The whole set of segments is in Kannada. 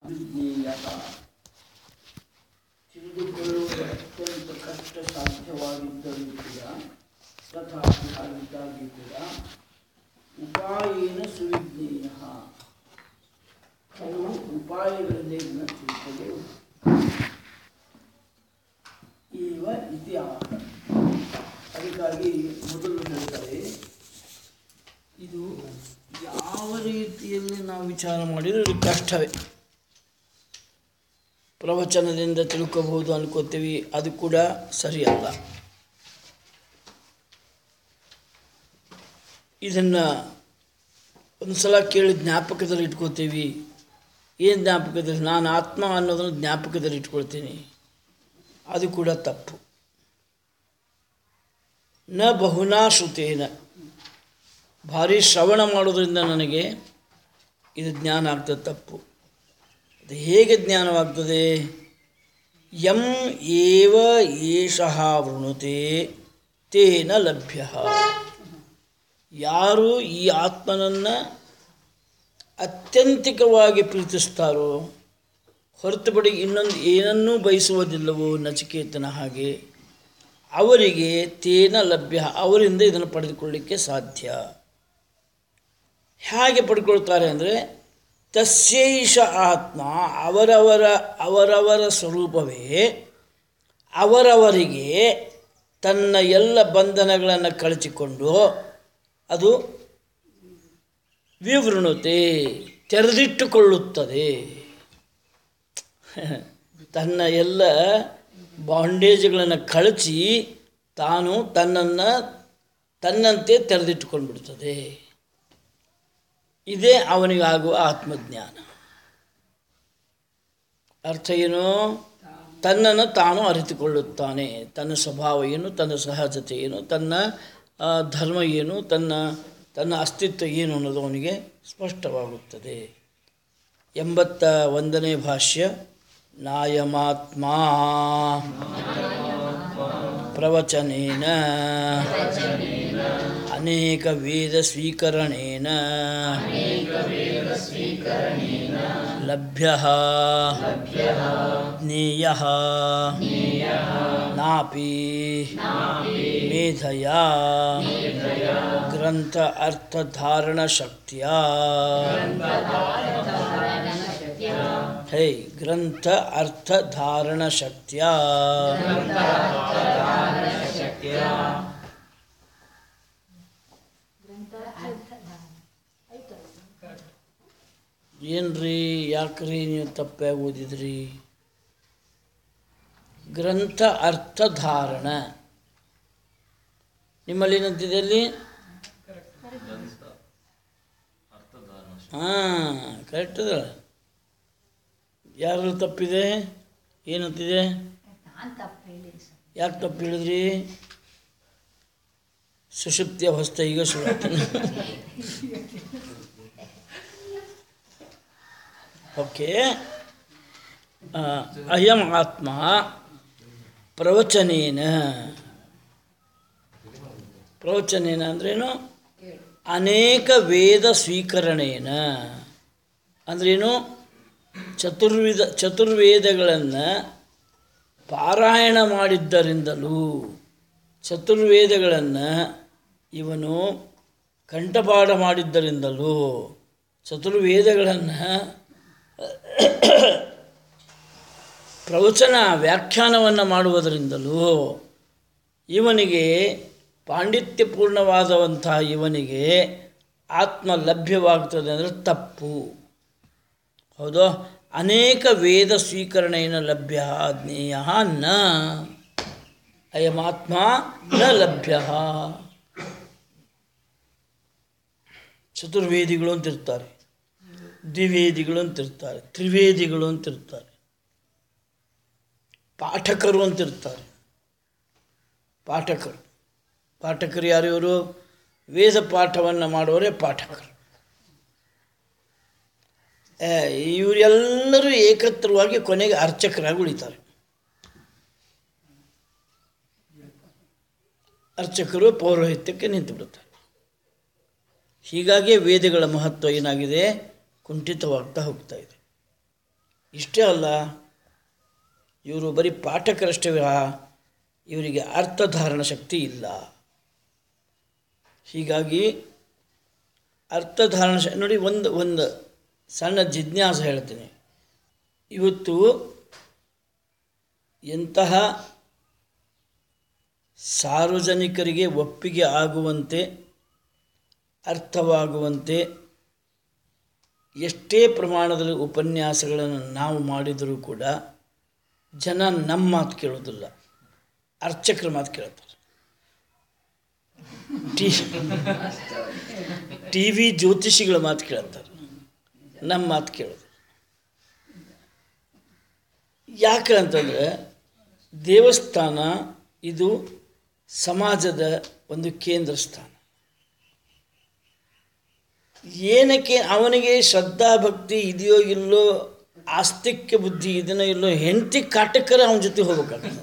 ವಿಜ್ಞೇಯ ತಿಳಿದುಕೊಳ್ಳುವುದು ಅತ್ಯಂತ ಕಷ್ಟ ಸಾಧ್ಯವಾಗಿದ್ದರೂ ಕೂಡ ತಥಾಪಿ ಹಾಗಿದ್ದಾಗಿ ಕೂಡ ಉಪಾಯೇನ ಸುವಿಜ್ಞೇಯ ಕೆಲವು ಉಪಾಯಗಳಲ್ಲಿ ಇದನ್ನು ತಿಳ್ಕೊಳ್ಳುವುದು ಇವ ಇತಿಹಾಸ ಅದಕ್ಕಾಗಿ ಮೊದಲು ಹೇಳ್ತಾರೆ ಇದು ಯಾವ ರೀತಿಯಲ್ಲಿ ನಾವು ವಿಚಾರ ಮಾಡಿದರೂ ಇದು ಕಷ್ಟವೇ ಪ್ರವಚನದಿಂದ ತಿಳ್ಕೋಬಹುದು ಅನ್ಕೋತೀವಿ ಅದು ಕೂಡ ಸರಿಯಲ್ಲ ಇದನ್ನು ಒಂದು ಸಲ ಕೇಳಿ ಜ್ಞಾಪಕದಲ್ಲಿ ಇಟ್ಕೋತೀವಿ ಏನು ಜ್ಞಾಪಕದಲ್ಲಿ ನಾನು ಆತ್ಮ ಅನ್ನೋದನ್ನು ಜ್ಞಾಪಕದಲ್ಲಿ ಇಟ್ಕೊಳ್ತೀನಿ ಅದು ಕೂಡ ತಪ್ಪು ನ ಬಹುನಾ ಶ್ರುತೇನ ಭಾರಿ ಶ್ರವಣ ಮಾಡೋದ್ರಿಂದ ನನಗೆ ಇದು ಜ್ಞಾನ ಆಗ್ತದೆ ತಪ್ಪು ಅದು ಹೇಗೆ ಜ್ಞಾನವಾಗ್ತದೆ ಯಂ ಏವ ಏಷಃ ವೃಣುತೆ ತೇನ ಲಭ್ಯ ಯಾರು ಈ ಆತ್ಮನನ್ನು ಅತ್ಯಂತಿಕವಾಗಿ ಪ್ರೀತಿಸ್ತಾರೋ ಹೊರತುಪಡಿ ಇನ್ನೊಂದು ಏನನ್ನೂ ಬಯಸುವುದಿಲ್ಲವೋ ನಚಿಕೇತನ ಹಾಗೆ ಅವರಿಗೆ ತೇನ ಲಭ್ಯ ಅವರಿಂದ ಇದನ್ನು ಪಡೆದುಕೊಳ್ಳಿಕ್ಕೆ ಸಾಧ್ಯ ಹೇಗೆ ಪಡ್ಕೊಳ್ತಾರೆ ಅಂದರೆ ತಸ್ಯೈಷ ಆತ್ಮ ಅವರವರ ಅವರವರ ಸ್ವರೂಪವೇ ಅವರವರಿಗೆ ತನ್ನ ಎಲ್ಲ ಬಂಧನಗಳನ್ನು ಕಳಚಿಕೊಂಡು ಅದು ವಿವೃಣತೆ ತೆರೆದಿಟ್ಟುಕೊಳ್ಳುತ್ತದೆ ತನ್ನ ಎಲ್ಲ ಬಾಂಡೇಜ್ಗಳನ್ನು ಕಳಚಿ ತಾನು ತನ್ನನ್ನು ತನ್ನಂತೆ ತೆರೆದಿಟ್ಟುಕೊಂಡ್ಬಿಡ್ತದೆ ಇದೇ ಅವನಿಗಾಗುವ ಆತ್ಮಜ್ಞಾನ ಅರ್ಥ ಏನು ತನ್ನನ್ನು ತಾನು ಅರಿತುಕೊಳ್ಳುತ್ತಾನೆ ತನ್ನ ಸ್ವಭಾವ ಏನು ತನ್ನ ಸಹಜತೆ ಏನು ತನ್ನ ಆ, ಧರ್ಮ ಏನು ತನ್ನ ತನ್ನ ಅಸ್ತಿತ್ವ ಏನು ಅನ್ನೋದು ಅವನಿಗೆ ಸ್ಪಷ್ಟವಾಗುತ್ತದೆ ಎಂಬತ್ತ ಒಂದನೇ ಭಾಷ್ಯ ನಾಯಮಾತ್ಮ ಪ್ರವಚನೇನ ಅನೇಕ ವೇದ ಸ್ವೀಕರಣೇನ ಲಭ್ಯ ಜ್ಞೇಯ ನಾಪಿ ಮೇಧಯ ಗ್ರಂಥ ಅರ್ಥಧಾರಣ ಶಕ್ತಿಯ ಹೇ ಗ್ರಂಥ ಅರ್ಥಧಾರಣ ಶಕ್ತಿಯ ಏನ್ರಿ ಯಾಕ್ರಿ ನೀವು ತಪ್ಪಾಗಿ ಓದಿದ್ರಿ ಗ್ರಂಥ ಅರ್ಥಧಾರಣ ನಿಮ್ಮಲ್ಲಿ ಏನಂತಿದೆ ಅಲ್ಲಿ ಹಾಂ ಕರೆಕ್ಟ್ ಅದ ಯಾರು ತಪ್ಪಿದೆ ಏನಂತಿದೆ ನಾನು ತಪ್ಪು ಹೇಳಿದೆ ಸರ್ ಯಾಕೆ ತಪ್ಪು ಹೇಳಿದ್ರಿ ಸುಷುಪ್ತಿಯ ಹೊಸ್ತ ಈಗ ಶುರು ಓಕೆ ಆ, ಅಯಂ ಆತ್ಮ ಪ್ರವಚನೇನ ಪ್ರವಚನೇನ ಅಂದ್ರೇನು ಅನೇಕ ವೇದ ಸ್ವೀಕರಣೇನ ಅಂದ್ರೇನು ಚತುರ್ವಿಧ ಚತುರ್ವೇದಗಳನ್ನು ಪಾರಾಯಣ ಮಾಡಿದ್ದರಿಂದಲೂ ಚತುರ್ವೇದಗಳನ್ನು ಇವನು ಕಂಠಪಾಠ ಮಾಡಿದ್ದರಿಂದಲೂ ಚತುರ್ವೇದಗಳನ್ನು ಪ್ರವಚನ ವ್ಯಾಖ್ಯಾನವನ್ನು ಮಾಡುವುದರಿಂದಲೂ ಇವನಿಗೆ ಪಾಂಡಿತ್ಯಪೂರ್ಣವಾದವಂತಹ ಇವನಿಗೆ ಆತ್ಮ ಲಭ್ಯವಾಗ್ತದೆ ಅಂದರೆ ತಪ್ಪು ಹೌದು ಅನೇಕ ವೇದ ಸ್ವೀಕರಣೇನ ಲಭ್ಯ ಜ್ಞೇಯ ನ ಅಯಮಾತ್ಮ ನ ಲಭ್ಯ ಚತುರ್ವೇದಿಗಳು ಅಂತಿರ್ತಾರೆ ದ್ವಿವೇದಿಗಳು ಅಂತಿರ್ತಾರೆ ತ್ರಿವೇದಿಗಳು ಅಂತಿರ್ತಾರೆ ಪಾಠಕರು ಅಂತಿರ್ತಾರೆ ಪಾಠಕರು ಪಾಠಕರು ಯಾರು ಇವರು ವೇದ ಪಾಠವನ್ನು ಮಾಡುವವರೇ ಪಾಠಕರು ಆ, ಇವರೆಲ್ಲರೂ ಏಕತ್ರವಾಗಿ ಕೊನೆಗೆ ಅರ್ಚಕರಾಗಿ ಉಳಿತಾರೆ ಅರ್ಚಕರು ಪೌರೋಹಿತ್ಯಕ್ಕೆ ನಿಂತು ಬಿಡುತ್ತಾರೆ ಹೀಗಾಗಿ ವೇದಗಳ ಮಹತ್ವ ಏನಾಗಿದೆ ಕುಂಠಿತವಾಗ್ತಾ ಹೋಗ್ತಾ ಇದೆ ಇಷ್ಟೇ ಅಲ್ಲ ಇವರು ಬರೀ ಪಾಠಕರಷ್ಟೇ ವಿನಃ ಇವರಿಗೆ ಅರ್ಥಧಾರಣ ಶಕ್ತಿ ಇಲ್ಲ ಹೀಗಾಗಿ ಅರ್ಥಧಾರಣ ಶ ನೋಡಿ ಒಂದು ಒಂದು ಸಣ್ಣ ಜಿಜ್ಞಾಸ ಹೇಳ್ತೀನಿ ಇವತ್ತು ಎಂತಹ ಸಾರ್ವಜನಿಕರಿಗೆ ಒಪ್ಪಿಗೆ ಆಗುವಂತೆ ಅರ್ಥವಾಗುವಂತೆ ಎಷ್ಟೇ ಪ್ರಮಾಣದಲ್ಲಿ ಉಪನ್ಯಾಸಗಳನ್ನು ನಾವು ಮಾಡಿದರೂ ಕೂಡ ಜನ ನಮ್ಮ ಮಾತು ಕೇಳೋದಿಲ್ಲ ಅರ್ಚಕರ ಮಾತು ಕೇಳ್ತಾರೆ ಟಿ ಟಿ ವಿ ಜ್ಯೋತಿಷಿಗಳ ಮಾತು ಕೇಳ್ತಾರೆ ನಮ್ಮ ಮಾತು ಕೇಳೋದು ಯಾಕೆ ಅಂತಂದರೆ ದೇವಸ್ಥಾನ ಇದು ಸಮಾಜದ ಒಂದು ಕೇಂದ್ರ ಸ್ಥಾನ ಏನಕ್ಕೆ ಅವನಿಗೆ ಶ್ರದ್ಧಾ ಭಕ್ತಿ ಇದೆಯೋ ಇಲ್ಲೋ ಆಸ್ತಿಕ್ಯ ಬುದ್ಧಿ ಇದನ್ನೋ ಇಲ್ಲೋ ಹೆಂಡತಿ ಕಾಟಕ್ಕರ ಅವನ ಜೊತೆ ಹೋಗ್ಬೇಕಾಗ್ತದೆ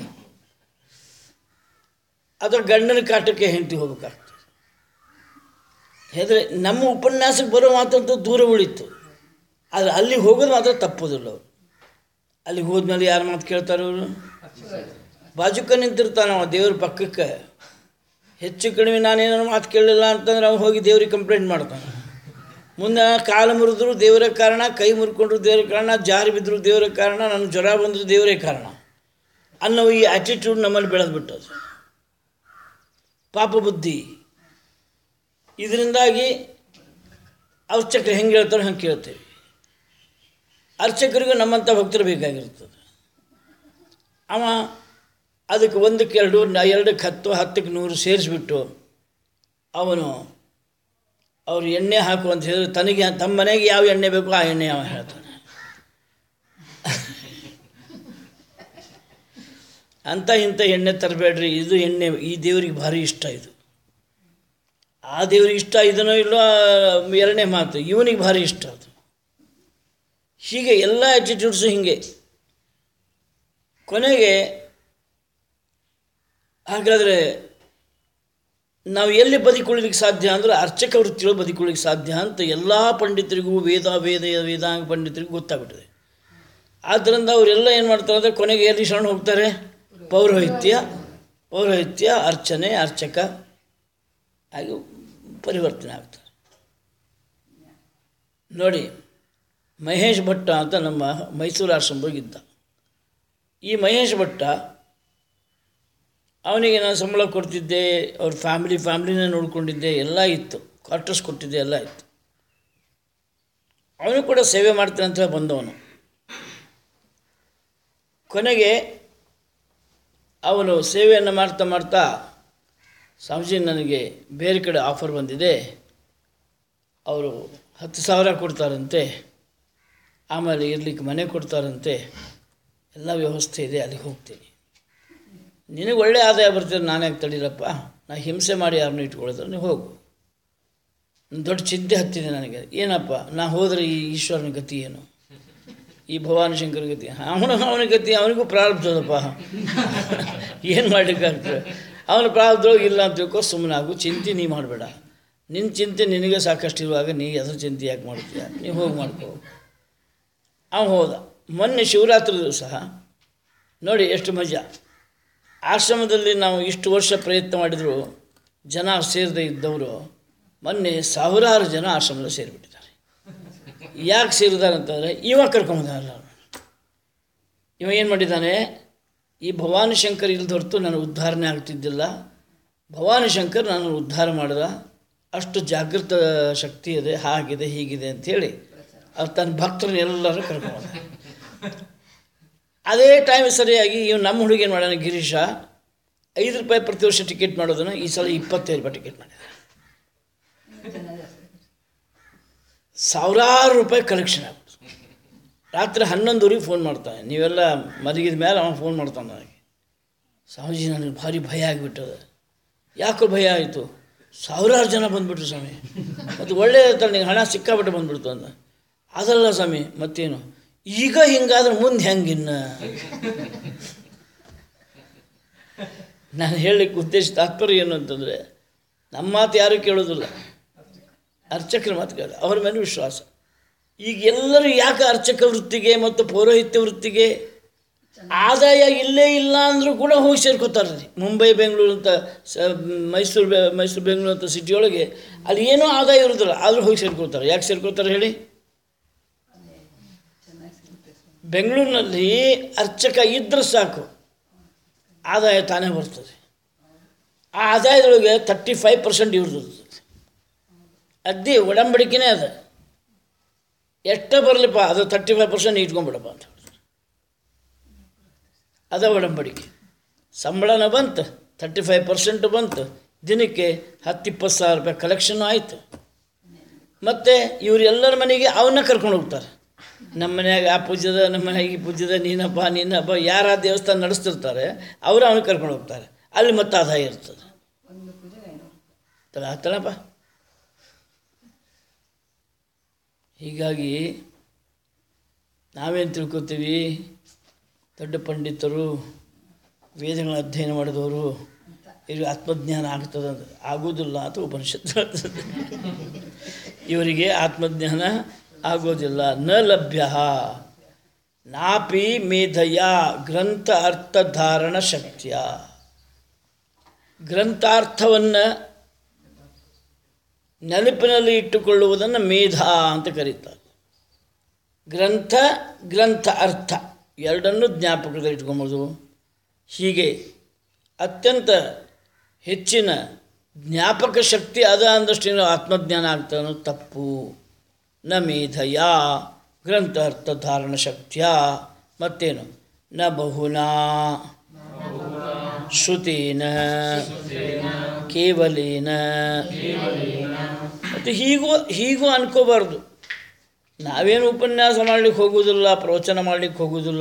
ಅಥವಾ ಗಂಡನ ಕಾಟಕ್ಕೆ ಹೆಂಡತಿ ಹೋಗ್ಬೇಕಾಗ್ತದೆ ಹೇಳಿದ್ರೆ ನಮ್ಮ ಉಪನ್ಯಾಸಕ್ಕೆ ಬರೋ ಮಾತಂತೂ ದೂರ ಉಳಿತು ಆದರೆ ಅಲ್ಲಿ ಹೋಗೋದು ಮಾತ್ರ ತಪ್ಪೋದಿಲ್ಲ ಅವರು ಅಲ್ಲಿಗೆ ಹೋದ್ಮೇಲೆ ಯಾರು ಮಾತು ಕೇಳ್ತಾರೆ ಅವರು ಬಾಜುಕ ನಿಂತಿರ್ತಾನೆ ಅವ ದೇವ್ರ ಪಕ್ಕಕ್ಕೆ ಹೆಚ್ಚು ಕಡಿಮೆ ನಾನೇನಾರು ಮಾತು ಕೇಳಲಿಲ್ಲ ಅಂತಂದ್ರೆ ಅವ್ನು ಹೋಗಿ ದೇವ್ರಿಗೆ ಕಂಪ್ಲೇಂಟ್ ಮಾಡ್ತಾನೆ ಮುಂದೆ ಕಾಲು ಮುರಿದ್ರು ದೇವರ ಕಾರಣ ಕೈ ಮುರ್ಕೊಂಡ್ರು ದೇವರ ಕಾರಣ ಜಾರಿ ಬಿದ್ದರು ದೇವರ ಕಾರಣ ನನಗೆ ಜ್ವರ ಬಂದರೂ ದೇವರೇ ಕಾರಣ ಅನ್ನೋ ಈ ಆ್ಯಟಿಟ್ಯೂಡ್ ನಮ್ಮಲ್ಲಿ ಬೆಳೆದು ಬಿಟ್ಟದು ಪಾಪ ಬುದ್ಧಿ ಇದರಿಂದಾಗಿ ಅರ್ಚಕರು ಹೆಂಗೆ ಹೇಳ್ತಾರೋ ಹಂಗೆ ಕೇಳ್ತೇವೆ ಅರ್ಚಕರಿಗೂ ನಮ್ಮಂಥ ಭಕ್ತರು ಬೇಕಾಗಿರ್ತದೆ ಅವ ಅದಕ್ಕೆ ಒಂದಕ್ಕೆ ಎರಡು ನ- ಎರಡಕ್ಕೆ ಹತ್ತು ಹತ್ತಕ್ಕೆ ನೂರು ಸೇರಿಸ್ಬಿಟ್ಟು ಅವನು ಅವ್ರು ಎಣ್ಣೆ ಹಾಕು ಅಂತ ಹೇಳಿದ್ರೆ ತನಗೆ ತಮ್ಮ ಮನೆಗೆ ಯಾವ ಎಣ್ಣೆ ಬೇಕೋ ಆ ಎಣ್ಣೆ ಅವ ಹೇಳ್ತಾನೆ ಅಂಥ ಇಂಥ ಎಣ್ಣೆ ತರಬೇಡ್ರಿ ಇದು ಎಣ್ಣೆ ಈ ದೇವ್ರಿಗೆ ಭಾರಿ ಇಷ್ಟ ಇದು ಆ ದೇವ್ರಿಗೆ ಇಷ್ಟ ಇದನ್ನೋ ಇಲ್ಲೋ ಎರಡನೇ ಮಾತು ಇವನಿಗೆ ಭಾರಿ ಇಷ್ಟ ಅದು ಹೀಗೆ ಎಲ್ಲ ಆ್ಯಟಿಟ್ಯೂಡ್ಸು ಹೀಗೆ ಕೊನೆಗೆ ಹಾಗಾದರೆ ನಾವು ಎಲ್ಲಿ ಬದುಕೊಳ್ಳಿಕ್ಕೆ ಸಾಧ್ಯ ಅಂದರೆ ಅರ್ಚಕ ವೃತ್ತಿಗಳು ಬದುಕೊಳ್ಳಿಕ್ಕೆ ಸಾಧ್ಯ ಅಂತ ಎಲ್ಲ ಪಂಡಿತರಿಗೂ ವೇದ ವೇದ ವೇದಾಂಗ ಪಂಡಿತರಿಗೂ ಗೊತ್ತಾಗ್ಬಿಟ್ಟಿದೆ ಆದ್ದರಿಂದ ಅವರೆಲ್ಲ ಏನು ಮಾಡ್ತಾರೆ ಅಂದರೆ ಕೊನೆಗೆ ಎಲ್ಲಿ ಶರಣ ಹೋಗ್ತಾರೆ ಪೌರೋಹಿತ್ಯ ಪೌರೋಹಿತ್ಯ ಅರ್ಚನೆ ಅರ್ಚಕ ಹಾಗೆ ಪರಿವರ್ತನೆ ಆಗ್ತಾರೆ ನೋಡಿ ಮಹೇಶ್ ಭಟ್ಟ ಅಂತ ನಮ್ಮ ಮೈಸೂರು ಆಶ್ರಮದೊಳಗಿದ್ದ ಈ ಮಹೇಶ್ ಭಟ್ಟ ಅವನಿಗೆ ನಾನು ಸಂಬಳ ಕೊಡ್ತಿದ್ದೆ ಅವ್ರ ಫ್ಯಾಮಿಲಿ ಫ್ಯಾಮ್ಲಿನೇ ನೋಡ್ಕೊಂಡಿದ್ದೆ ಎಲ್ಲ ಇತ್ತು ಕ್ವಾರ್ಟರ್ಸ್ ಕೊಟ್ಟಿದ್ದೆ ಎಲ್ಲ ಇತ್ತು ಅವನು ಕೂಡ ಸೇವೆ ಮಾಡ್ತಾನೆ ಅಂತ ಹೇಳಿ ಬಂದವನು ಕೊನೆಗೆ ಅವನು ಸೇವೆಯನ್ನು ಮಾಡ್ತಾ ಮಾಡ್ತಾ ಸ್ವಾಮೀಜಿ ನನಗೆ ಬೇರೆ ಕಡೆ ಆಫರ್ ಬಂದಿದೆ ಅವರು ಹತ್ತು ಸಾವಿರ ಕೊಡ್ತಾರಂತೆ ಆಮೇಲೆ ಇರ್ಲಿಕ್ಕೆ ಮನೆ ಕೊಡ್ತಾರಂತೆ ಎಲ್ಲ ವ್ಯವಸ್ಥೆ ಇದೆ ಅಲ್ಲಿಗೆ ಹೋಗ್ತೀನಿ ನಿನಗೆ ಒಳ್ಳೆ ಆದಾಯ ಬರ್ತಿದ್ರೆ ನಾನು ಯಾಕೆ ತಡೀರಪ್ಪ ನಾ ಹಿಂಸೆ ಮಾಡಿ ಯಾರನ್ನೂ ಇಟ್ಕೊಳ್ಳೋದ್ರೆ ನೀವು ಹೋಗು ಒಂದ್ ದೊಡ್ಡ ಚಿಂತೆ ಹತ್ತಿದೆ ನನಗೆ ಏನಪ್ಪ ನಾ ಹೋದರೆ ಈ ಈಶ್ವರನ ಗತಿ ಏನು ಈ ಭವಾನಿ ಶಂಕರ ಗತಿ ಅವನು ಅವನ ಗತಿ ಅವನಿಗೂ ಪ್ರಾರಬ್ಧದಪ್ಪ ಏನು ಮಾಡಲಿಕ್ಕಾಗ್ತದೆ ಅವನ ಪ್ರಾರಬ್ಧದೊಳಗೆ ಇಲ್ಲ ಅಂತ ತಿಳ್ಕೊ ಸುಮ್ಮನೆ ಆಗು ಚಿಂತೆ ನೀ ಮಾಡಬೇಡ ನಿನ್ನ ಚಿಂತೆ ನಿನಗೆ ಸಾಕಷ್ಟು ಇರುವಾಗ ನೀ ಅದ್ರ ಚಿಂತೆ ಯಾಕೆ ಮಾಡ್ತೀಯ ನೀವು ಹೋಗಿ ಮಾಡ್ಕೋ ಅವ ಹೋದ ಮೊನ್ನೆ ಶಿವರಾತ್ರಿ ದಿವಸ ನೋಡಿ ಎಷ್ಟು ಮಜಾ ಆಶ್ರಮದಲ್ಲಿ ನಾವು ಇಷ್ಟು ವರ್ಷ ಪ್ರಯತ್ನ ಮಾಡಿದರೂ ಜನ ಸೇರದೇ ಇದ್ದವರು ಮೊನ್ನೆ ಸಾವಿರಾರು ಜನ ಆಶ್ರಮದಲ್ಲಿ ಸೇರಿಬಿಟ್ಟಿದ್ದಾರೆ ಯಾಕೆ ಸೇರಿದ್ದಾರೆ ಅಂತಂದರೆ ಇವ ಕರ್ಕೊಂಬಂದಾರಲ್ಲ ಇವ ಏನು ಮಾಡಿದ್ದಾನೆ ಈ ಭವಾನಿ ಶಂಕರ್ ಇಲ್ದ ಹೊರತು ನಾನು ಉದ್ಧಾರಣೆ ಆಗ್ತಿದ್ದಿಲ್ಲ ಭವಾನಿ ಶಂಕರ್ ನಾನು ಉದ್ಧಾರ ಮಾಡಿದ ಅಷ್ಟು ಜಾಗೃತ ಶಕ್ತಿ ಇದೆ ಹಾಗಿದೆ ಹೀಗಿದೆ ಅಂಥೇಳಿ ಅವ್ರು ತನ್ನ ಭಕ್ತರನ್ನ ಎಲ್ಲರೂ ಕರ್ಕೊಂಬಂದ ಅದೇ ಟೈಮ್ ಸರಿಯಾಗಿ ಇವ್ ನಮ್ಮ ಹುಡುಗಿ ಏನು ಮಾಡ್ಯಾನ ಗಿರೀಶ ಐದು ರೂಪಾಯಿ ಪ್ರತಿ ವರ್ಷ ಟಿಕೆಟ್ ಮಾಡೋದನ್ನು ಈ ಸಲ ಇಪ್ಪತ್ತೈದು ರೂಪಾಯಿ ಟಿಕೆಟ್ ಮಾಡಿದ ಸಾವಿರಾರು ರೂಪಾಯಿ ಕಲೆಕ್ಷನ್ ಆಗ್ಬಿಟ್ಟು ರಾತ್ರಿ ಹನ್ನೊಂದುವರೆಗೆ ಫೋನ್ ಮಾಡ್ತಾನೆ ನೀವೆಲ್ಲ ಮಲಗಿದ ಮೇಲೆ ಅವನು ಫೋನ್ ಮಾಡ್ತಾನೆ ನನಗೆ ಸ್ವಾಮೀಜಿ ನನಗೆ ಭಾರಿ ಭಯ ಆಗಿಬಿಟ್ಟದ ಯಾಕೋ ಭಯ ಆಯಿತು ಸಾವಿರಾರು ಜನ ಬಂದುಬಿಟ್ರು ಸ್ವಾಮಿ ಮತ್ತು ಒಳ್ಳೆಯ ನಿನಗೆ ಹಣ ಸಿಕ್ಕಾಬಿಟ್ಟು ಬಂದ್ಬಿಡ್ತು ಅಂದ ಅದಲ್ಲ ಸ್ವಾಮಿ ಮತ್ತೇನು ಈಗ ಹಿಂಗಾದ್ರೆ ಮುಂದೆ ಹೆಂಗಿನ್ನ ನಾನು ಹೇಳಲಿಕ್ಕೆ ಉದ್ದೇಶ ತಾತ್ಪರ್ಯ ಏನು ಅಂತಂದರೆ ನಮ್ಮ ಮಾತು ಯಾರೂ ಕೇಳೋದಿಲ್ಲ ಅರ್ಚಕರ ಮಾತು ಕೇಳ ಅವ್ರ ಮೇಲೆ ವಿಶ್ವಾಸ ಈಗ ಎಲ್ಲರೂ ಯಾಕೆ ಅರ್ಚಕ ವೃತ್ತಿಗೆ ಮತ್ತು ಪೌರೋಹಿತ್ಯ ವೃತ್ತಿಗೆ ಆದಾಯ ಇಲ್ಲೇ ಇಲ್ಲ ಅಂದರೂ ಕೂಡ ಹೋಗಿ ಸೇರ್ಕೋತಾರೆ ರೀ ಮುಂಬೈ ಬೆಂಗಳೂರು ಅಂತ ಸ ಮೈಸೂರು ಬೆ ಮೈಸೂರು ಬೆಂಗಳೂರು ಅಂತ ಸಿಟಿಯೊಳಗೆ ಅಲ್ಲಿ ಏನೂ ಆದಾಯ ಇರೋದಿಲ್ಲ ಆದರೂ ಹೋಗಿ ಸೇರ್ಕೊಳ್ತಾರೆ ಯಾಕೆ ಸೇರ್ಕೊಳ್ತಾರೆ ಹೇಳಿ ಬೆಂಗಳೂರಿನಲ್ಲಿ ಅರ್ಚಕ ಇದ್ರೆ ಸಾಕು ಆದಾಯ ತಾನೇ ಬರ್ತದೆ ಆ ಆದಾಯದೊಳಗೆ ತರ್ಟಿ ಫೈವ್ ಪರ್ಸೆಂಟ್ ಇವ್ರದ್ದು ಅದ್ದಿ ಒಡಂಬಡಿಕೆನೇ ಅದ ಎಷ್ಟೇ ಬರಲಿಪ್ಪ ಅದು ತರ್ಟಿ ಫೈವ್ ಪರ್ಸೆಂಟ್ ಇಟ್ಕೊಂಡ್ಬಿಡಪ್ಪ ಅಂತ ಹೇಳ್ತಾರೆ ಅದ ಒಡಂಬಡಿಕೆ ಸಂಬಳನ ಬಂತು ತರ್ಟಿ ಫೈವ್ ಪರ್ಸೆಂಟ್ ಬಂತು ದಿನಕ್ಕೆ ಹತ್ತು ಇಪ್ಪತ್ತು ಸಾವಿರ ರೂಪಾಯಿ ಕಲೆಕ್ಷನ್ ಆಯಿತು ಮತ್ತು ಇವರೆಲ್ಲರ ಮನೆಗೆ ಅವನ್ನ ಕರ್ಕೊಂಡು ಹೋಗ್ತಾರೆ ನಮ್ಮ ಮನ್ಯಾಗ ಆ ಪೂಜೆದ ನಮ್ಮ ಮನೆಯಾಗ ಈ ಪೂಜೆದ ನೀನಪ್ಪ ನೀನಪ್ಪ ಯಾರ ಆ ದೇವಸ್ಥಾನ ನಡೆಸ್ತಿರ್ತಾರೆ ಅವರು ಅವನು ಕರ್ಕೊಂಡು ಹೋಗ್ತಾರೆ ಅಲ್ಲಿ ಮತ್ತೆ ಆದಾಯ ಇರ್ತದೆ ತಳ ತಳಪ್ಪ ಹೀಗಾಗಿ ನಾವೇನು ತಿಳ್ಕೊತೀವಿ ದೊಡ್ಡ ಪಂಡಿತರು ವೇದಗಳ ಅಧ್ಯಯನ ಮಾಡಿದವರು ಇವ್ರಿಗೆ ಆತ್ಮಜ್ಞಾನ ಆಗ್ತದೆ ಅಂತ ಆಗೋದಿಲ್ಲ ಅಂತ ಉಪನಿಷತ್ತು ಹೇಳ್ತದೆ ಇವರಿಗೆ ಆತ್ಮಜ್ಞಾನ ಆಗೋದಿಲ್ಲ ನ ಲಭ್ಯ ನಾಪಿ ಮೇಧಯ ಗ್ರಂಥ ಅರ್ಥಧಾರಣ ಶಕ್ತಿಯ ಗ್ರಂಥಾರ್ಥವನ್ನು ನೆನಪಿನಲ್ಲಿ ಇಟ್ಟುಕೊಳ್ಳುವುದನ್ನು ಮೇಧ ಅಂತ ಕರೀತಾರೆ ಗ್ರಂಥ ಗ್ರಂಥ ಅರ್ಥ ಎರಡನ್ನೂ ಜ್ಞಾಪಕದಲ್ಲಿ ಇಟ್ಕೊಂಬೋದು ಹೀಗೆ ಅತ್ಯಂತ ಹೆಚ್ಚಿನ ಜ್ಞಾಪಕ ಶಕ್ತಿ ಅದ ಅಂದಷ್ಟೇನು ಆತ್ಮಜ್ಞಾನ ಆಗ್ತದೆ ಅನ್ನೋದು ತಪ್ಪು ನ ಮೇಧಯ ಗ್ರಂಥ ಅರ್ಥ ಧಾರಣ ಶಕ್ತಿಯ ಮತ್ತೇನು ನ ಬಹುನಾ ಶ್ರುತೇನ ಕೇವಲೇನ ಮತ್ತು ಹೀಗೂ ಹೀಗೂ ಅನ್ಕೋಬಾರ್ದು ನಾವೇನು ಉಪನ್ಯಾಸ ಮಾಡಲಿಕ್ಕೆ ಹೋಗೋದಿಲ್ಲ ಪ್ರವಚನ ಮಾಡಲಿಕ್ಕೆ ಹೋಗೋದಿಲ್ಲ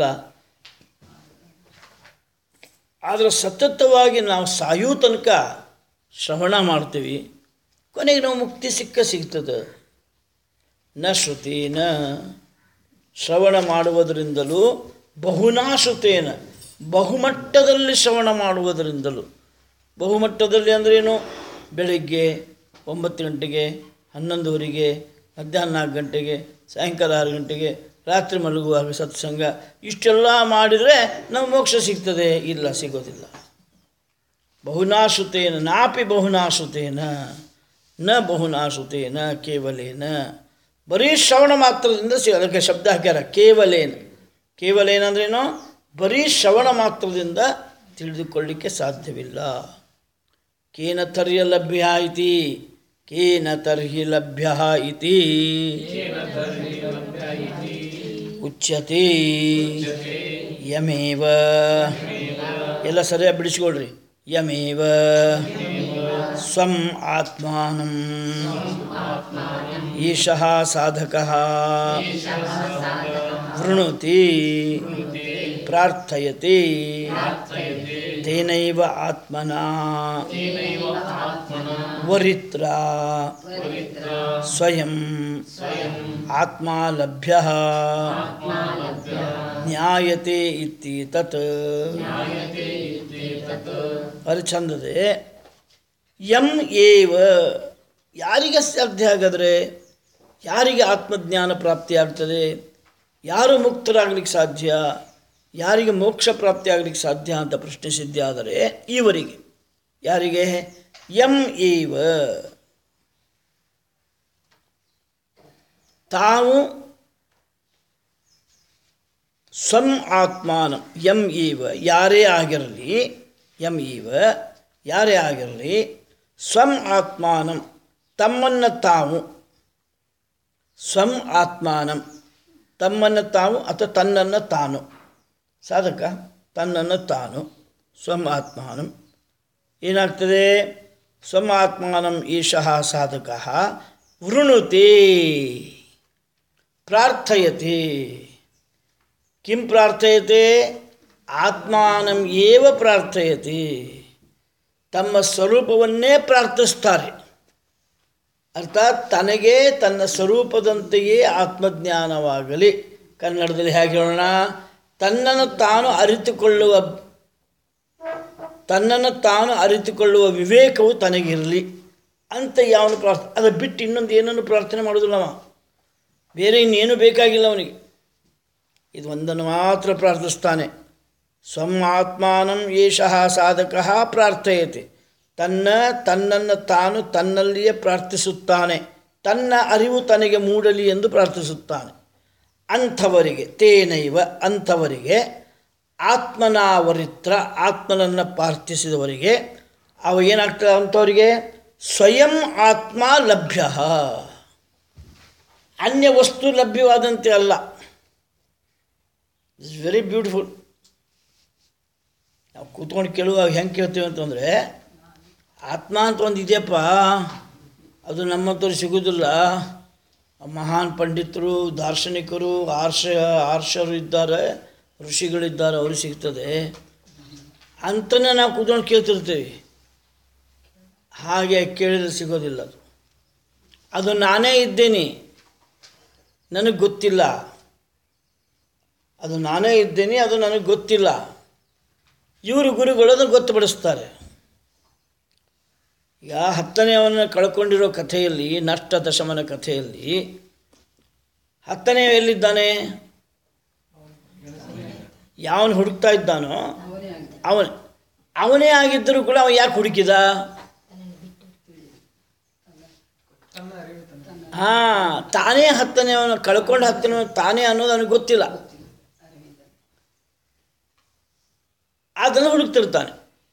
ಆದರೆ ಸತತವಾಗಿ ನಾವು ಸಾಯೋ ತನಕ ಶ್ರವಣ ಮಾಡ್ತೀವಿ ಕೊನೆಗೆ ನಾವು ಮುಕ್ತಿ ಸಿಕ್ಕ ಸಿಗ್ತದೆ ನ ಶ್ರುತೇನ ಶ್ರವಣ ಮಾಡುವುದರಿಂದಲೂ ಬಹುನಾ ಶ್ರುತೇನ ಬಹುಮಟ್ಟದಲ್ಲಿ ಶ್ರವಣ ಮಾಡುವುದರಿಂದಲೂ ಬಹುಮಟ್ಟದಲ್ಲಿ ಅಂದ್ರೇನು ಬೆಳಿಗ್ಗೆ ಒಂಬತ್ತು ಗಂಟೆಗೆ ಹನ್ನೊಂದುವರೆಗೆ ಮಧ್ಯಾಹ್ನ ನಾಲ್ಕು ಗಂಟೆಗೆ ಸಾಯಂಕಾಲ ಆರು ಗಂಟೆಗೆ ರಾತ್ರಿ ಮಲಗುವಾಗ ಸತ್ಸಂಗ ಇಷ್ಟೆಲ್ಲ ಮಾಡಿದರೆ ನಾವು ಮೋಕ್ಷ ಸಿಗ್ತದೆ ಇಲ್ಲ ಸಿಗೋದಿಲ್ಲ ಬಹುನಾಶ್ರುತೇನ ನಾಪಿ ಬಹುನಾಶ್ರುತೇನ ನ ಬಹುನಾಶ್ರುತೇನ ಕೇವಲೇನ ಬರೀ ಶ್ರವಣ ಮಾತ್ರದಿಂದ ಸಿ ಅದಕ್ಕೆ ಶಬ್ದ ಹಾಕ್ಯಾರ ಕೇವಲೇನ ಕೇವಲೇನ ಅಂದ್ರೇನು ಬರೀ ಶ್ರವಣ ಮಾತ್ರದಿಂದ ತಿಳಿದುಕೊಳ್ಳಿಕ್ಕೆ ಸಾಧ್ಯವಿಲ್ಲ ಕೇನ ತರ್ಯ ಲಭ್ಯ ಇತಿ ಕೇನ ತರ್ಹಿ ಲಭ್ಯ ಇತಿ ಉಚ್ಯತೆ ಯಮೇವ ಎಲ್ಲ ಸರಿಯಾಗಿ ಬಿಡಿಸ್ಕೊಳ್ರಿ ಯಮೇವ ಸ್ವಂ ಆತ್ಮಾನಂ ಈಶಃ ಸಾಧಕಃ ವೃಣುತಿ ಪ್ರಾರ್ಥಯತೆ ತೇನೈವ ಆತ್ಮನಾ ವರಿತ್ರ ಸ್ವಯಂ ಆತ್ಮ ಲಭ್ಯ ಜ್ಞಾಯತೆ ಇತ್ತೀತತ್ ಅದು ಚಂದದೆ ಎಂ ಏವ ಯಾರಿಗೆ ಸಾಧ್ಯ ಹಾಗಾದರೆ ಯಾರಿಗೆ ಆತ್ಮಜ್ಞಾನ ಪ್ರಾಪ್ತಿಯಾಗ್ತದೆ ಯಾರು ಮುಕ್ತರಾಗಲಿಕ್ಕೆ ಸಾಧ್ಯ ಯಾರಿಗೆ ಮೋಕ್ಷ ಪ್ರಾಪ್ತಿ ಆಗಲಿಕ್ಕೆ ಸಾಧ್ಯ ಅಂತ ಪ್ರಶ್ನಿಸಿದ್ದೆ ಆದರೆ ಇವರಿಗೆ ಯಾರಿಗೆ ಎಂ ಏವ ತಾವು ಸ್ವಂ ಆತ್ಮಾನ ಎಂ ಈವ ಯಾರೇ ಆಗಿರಲಿ ಎಂ ಈವ ಯಾರೇ ಆಗಿರಲಿ ಸ್ವಂ ಆತ್ಮಾನಂ ತಮ್ಮನ್ನು ತಾವು ಸ್ವಂ ಆತ್ಮಾನಂ ತಮ್ಮನ್ನು ತಾವು ಅಥವಾ ತನ್ನನ್ನು ತಾನು ಸಾಧಕ ತನ್ನನ್ನು ತಾನು ಸ್ವಂ ಆತ್ಮಾನಂ ಏನಾಗ್ತದೆ ಸ್ವಂ ಆತ್ಮಾನಂ ಈಶಃ ಸಾಧಕ ವೃಣುತೆ ಪ್ರಾರ್ಥಯತೆ ಕಿಂ ಪ್ರಾರ್ಥಯತೆ ಆತ್ಮಾನಂ ಏವ ಪ್ರಾರ್ಥಯತೆ ತಮ್ಮ ಸ್ವರೂಪವನ್ನೇ ಪ್ರಾರ್ಥಿಸ್ತಾರೆ ಅರ್ಥಾತ್ ತನಗೆ ತನ್ನ ಸ್ವರೂಪದಂತೆಯೇ ಆತ್ಮಜ್ಞಾನವಾಗಲಿ ಕನ್ನಡದಲ್ಲಿ ಹೇಗೆ ಹೇಳೋಣ ತನ್ನನ್ನು ತಾನು ಅರಿತುಕೊಳ್ಳುವ ತನ್ನನ್ನು ತಾನು ಅರಿತುಕೊಳ್ಳುವ ವಿವೇಕವು ತನಗಿರಲಿ ಅಂತ ಯಾವನು ಪ್ರಾರ್ಥನೆ ಅದು ಬಿಟ್ಟು ಇನ್ನೊಂದು ಏನನ್ನು ಪ್ರಾರ್ಥನೆ ಮಾಡೋದಿಲ್ಲವ ಬೇರೆ ಇನ್ನೇನು ಬೇಕಾಗಿಲ್ಲ ಅವನಿಗೆ ಇದು ಒಂದನ್ನು ಮಾತ್ರ ಪ್ರಾರ್ಥಿಸ್ತಾನೆ ಸ್ವಂ ಆತ್ಮಾನಂ ಏಷಃ ಸಾಧಕ ಪ್ರಾರ್ಥಯತೆ ತನ್ನ ತನ್ನನ್ನು ತಾನು ತನ್ನಲ್ಲಿಯೇ ಪ್ರಾರ್ಥಿಸುತ್ತಾನೆ ತನ್ನ ಅರಿವು ತನಗೆ ಮೂಡಲಿ ಎಂದು ಪ್ರಾರ್ಥಿಸುತ್ತಾನೆ ಅಂಥವರಿಗೆ ತೇನೈವ ಅಂಥವರಿಗೆ ಆತ್ಮನಾವರಿತ್ರ ಆತ್ಮನನ್ನು ಪ್ರಾರ್ಥಿಸಿದವರಿಗೆ ಅವ ಏನಾಗ್ತದೆ ಅಂಥವರಿಗೆ ಸ್ವಯಂ ಆತ್ಮ ಲಭ್ಯ ಅನ್ಯ ವಸ್ತು ಲಭ್ಯವಾದಂತೆ ಅಲ್ಲ ಇಟ್ಸ್ ವೆರಿ ಬ್ಯೂಟಿಫುಲ್ ನಾವು ಕೂತ್ಕೊಂಡು ಕೇಳುವಾಗ ಹೆಂಗೆ ಕೇಳ್ತೀವಿ ಅಂತಂದರೆ ಆತ್ಮ ಅಂತ ಒಂದು ಇದೆಯಪ್ಪ ಅದು ನಮ್ಮಂಥವ್ರು ಸಿಗೋದಿಲ್ಲ ಮಹಾನ್ ಪಂಡಿತರು ದಾರ್ಶನಿಕರು ಆರ್ಷ ಆರ್ಷರು ಇದ್ದಾರೆ ಋಷಿಗಳಿದ್ದಾರೆ ಅವರು ಸಿಗ್ತದೆ ಅಂತಲೇ ನಾವು ಕೂತ್ಕೊಂಡು ಕೇಳ್ತಿರ್ತೀವಿ ಹಾಗೆ ಕೇಳಿದ್ರೆ ಸಿಗೋದಿಲ್ಲ ಅದು ಅದು ನಾನೇ ಇದ್ದೇನೆ ನನಗೆ ಗೊತ್ತಿಲ್ಲ ಅದು ನಾನೇ ಇದ್ದೇನೆ ಅದು ನನಗೆ ಗೊತ್ತಿಲ್ಲ ಇವರು ಗುರುಗಳು ಅದನ್ನು ಗೊತ್ತುಪಡಿಸ್ತಾರೆ ಈಗ ಹತ್ತನೆಯವನ್ನ ಕಳ್ಕೊಂಡಿರೋ ಕಥೆಯಲ್ಲಿ ನಷ್ಟ ದಶಮನ ಕಥೆಯಲ್ಲಿ ಹತ್ತನೇ ಎಲ್ಲಿದ್ದಾನೆ ಯಾವನು ಹುಡುಕ್ತಾ ಇದ್ದಾನೋ ಅವನು ಅವನೇ ಆಗಿದ್ದರೂ ಕೂಡ ಅವ ಯಾಕೆ ಹುಡುಕಿದ ಹಾಂ ತಾನೇ ಹತ್ತನೇವನು ಕಳ್ಕೊಂಡು ಹತ್ತನೇ ತಾನೇ ಅನ್ನೋದು ಅವನಿಗೆ ಗೊತ್ತಿಲ್ಲ ಅದನ್ನು ಹುಡುಕ್ತಿರ್ತಾನೆ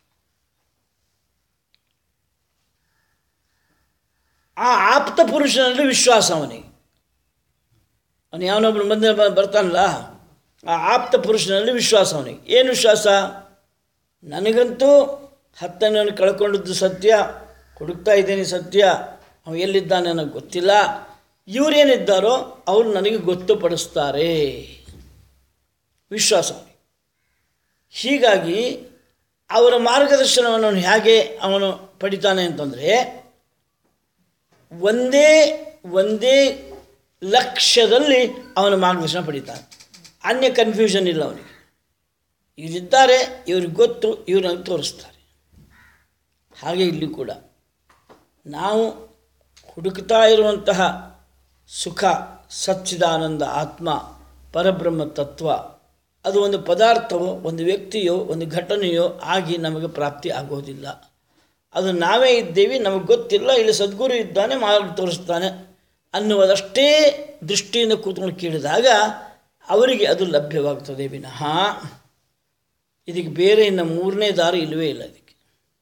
ಆ ಆಪ್ತ ಪುರುಷನಲ್ಲಿ ವಿಶ್ವಾಸ ಅವನಿಗೆ ಅವನು ಯಾವನೊಬ್ಬನು ಬಂದ ಬರ್ತಾನಲ್ಲ ಆ ಆಪ್ತ ಪುರುಷನಲ್ಲಿ ವಿಶ್ವಾಸ ಅವನಿಗೆ ಏನು ವಿಶ್ವಾಸ ನನಗಂತೂ ಹತ್ತನೇವನು ಕಳ್ಕೊಂಡದ್ದು ಸತ್ಯ ಹುಡುಕ್ತಾ ಇದ್ದೇನೆ ಸತ್ಯ ಅವ ಎಲ್ಲಿದ್ದಾನೆ ನನಗೆ ಗೊತ್ತಿಲ್ಲ ಇವರೇನಿದ್ದಾರೋ ಅವರು ನನಗೆ ಗೊತ್ತುಪಡಿಸ್ತಾರೆ ವಿಶ್ವಾಸ ಅವನಿಗೆ ಹೀಗಾಗಿ ಅವರ ಮಾರ್ಗದರ್ಶನವನ್ನು ಅವನು ಹೇಗೆ ಅವನು ಪಡಿತಾನೆ ಅಂತಂದರೆ ಒಂದೇ ಒಂದೇ ಲಕ್ಷ್ಯದಲ್ಲಿ ಅವನ ಮಾರ್ಗದರ್ಶನ ಪಡಿತಾನೆ ಅನ್ಯ ಕನ್ಫ್ಯೂಷನ್ ಇಲ್ಲ ಅವನಿಗೆ ಇವರಿದ್ದಾರೆ ಇವ್ರಿಗೆ ಗೊತ್ತು ಇವ್ರು ನನಗೆ ತೋರಿಸ್ತಾರೆ ಹಾಗೆ ಇಲ್ಲಿ ಕೂಡ ನಾವು ಹುಡುಕ್ತಾ ಇರುವಂತಹ ಸುಖ ಸಚ್ಚಿದಾನಂದ ಆತ್ಮ ಪರಬ್ರಹ್ಮ ತತ್ವ ಅದು ಒಂದು ಪದಾರ್ಥವೋ ಒಂದು ವ್ಯಕ್ತಿಯೋ ಒಂದು ಘಟನೆಯೋ ಆಗಿ ನಮಗೆ ಪ್ರಾಪ್ತಿ ಆಗೋದಿಲ್ಲ ಅದು ನಾವೇ ಇದ್ದೇವೆ ನಮಗೆ ಗೊತ್ತಿಲ್ಲ ಇಲ್ಲಿ ಸದ್ಗುರು ಇದ್ದಾನೆ ಮಾರ್ಗ ತೋರಿಸ್ತಾನೆ ಅನ್ನುವುದಷ್ಟೇ ದೃಷ್ಟಿಯಿಂದ ಕೂತ್ಕೊಂಡು ಕೇಳಿದಾಗ ಅವರಿಗೆ ಅದು ಲಭ್ಯವಾಗ್ತದೆ ವಿನಃ ಇದಕ್ಕೆ ಬೇರೆ ಇನ್ನು ಮೂರನೇ ದಾರಿ ಇಲ್ಲವೇ ಇಲ್ಲ ಅದಕ್ಕೆ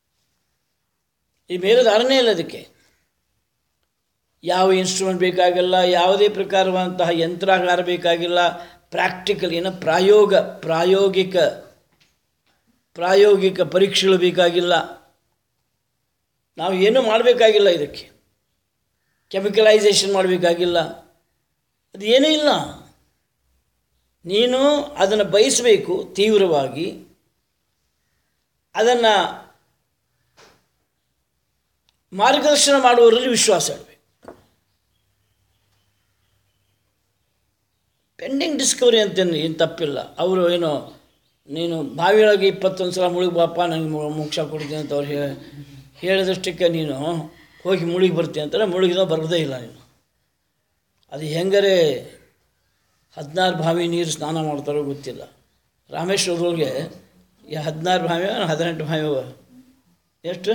ಈ ಬೇರೆ ದಾರನೇ ಇಲ್ಲ ಅದಕ್ಕೆ ಯಾವ ಇನ್ಸ್ಟ್ರೂಮೆಂಟ್ ಬೇಕಾಗಿಲ್ಲ ಯಾವುದೇ ಪ್ರಕಾರವಾದಂತಹ ಯಂತ್ರಾಗಾರ ಬೇಕಾಗಿಲ್ಲ ಪ್ರಾಕ್ಟಿಕಲ್ ಏನೋ ಪ್ರಾಯೋಗ ಪ್ರಾಯೋಗಿಕ ಪ್ರಾಯೋಗಿಕ ಪರೀಕ್ಷೆಗಳು ಬೇಕಾಗಿಲ್ಲ ನಾವು ಏನೂ ಮಾಡಬೇಕಾಗಿಲ್ಲ ಇದಕ್ಕೆ ಕೆಮಿಕಲೈಸೇಷನ್ ಮಾಡಬೇಕಾಗಿಲ್ಲ ಅದು ಏನೂ ಇಲ್ಲ ನೀನು ಅದನ್ನು ಬಯಸಬೇಕು ತೀವ್ರವಾಗಿ ಅದನ್ನು ಮಾರ್ಗದರ್ಶನ ಮಾಡುವವರಲ್ಲಿ ವಿಶ್ವಾಸ ಇಡಬೇಕು ಪೆಂಡಿಂಗ್ ಡಿಸ್ಕವರಿ ಅಂತೇನು ಏನು ತಪ್ಪಿಲ್ಲ ಅವರು ಏನೋ ನೀನು ಬಾವಿಯೊಳಗೆ ಇಪ್ಪತ್ತೊಂದು ಸಲ ಮುಳುಗಿ ಬಾಪ ನನಗೆ ಮೊ- ಮೋಕ್ಷ ಕೊಡ್ತೀನಿ ಅಂತ ಅವ್ರು ಹೇ ಹೇಳಿದಷ್ಟಕ್ಕೆ ನೀನು ಹೋಗಿ ಮುಳುಗಿ ಬರ್ತೀನಿ ಅಂತಾರೆ ಮುಳುಗಿದೋ ಬರೋದೇ ಇಲ್ಲ ನೀನು ಅದು ಹೆಂಗರೆ ಹದಿನಾರು ಬಾವಿ ನೀರು ಸ್ನಾನ ಮಾಡ್ತಾರೋ ಗೊತ್ತಿಲ್ಲ ರಾಮೇಶ್ವರದೊಳಗೆ ಈ ಹದಿನಾರು ಬಾವಿ ಹದಿನೆಂಟು ಬಾವಿ ಅವ ಎಷ್ಟು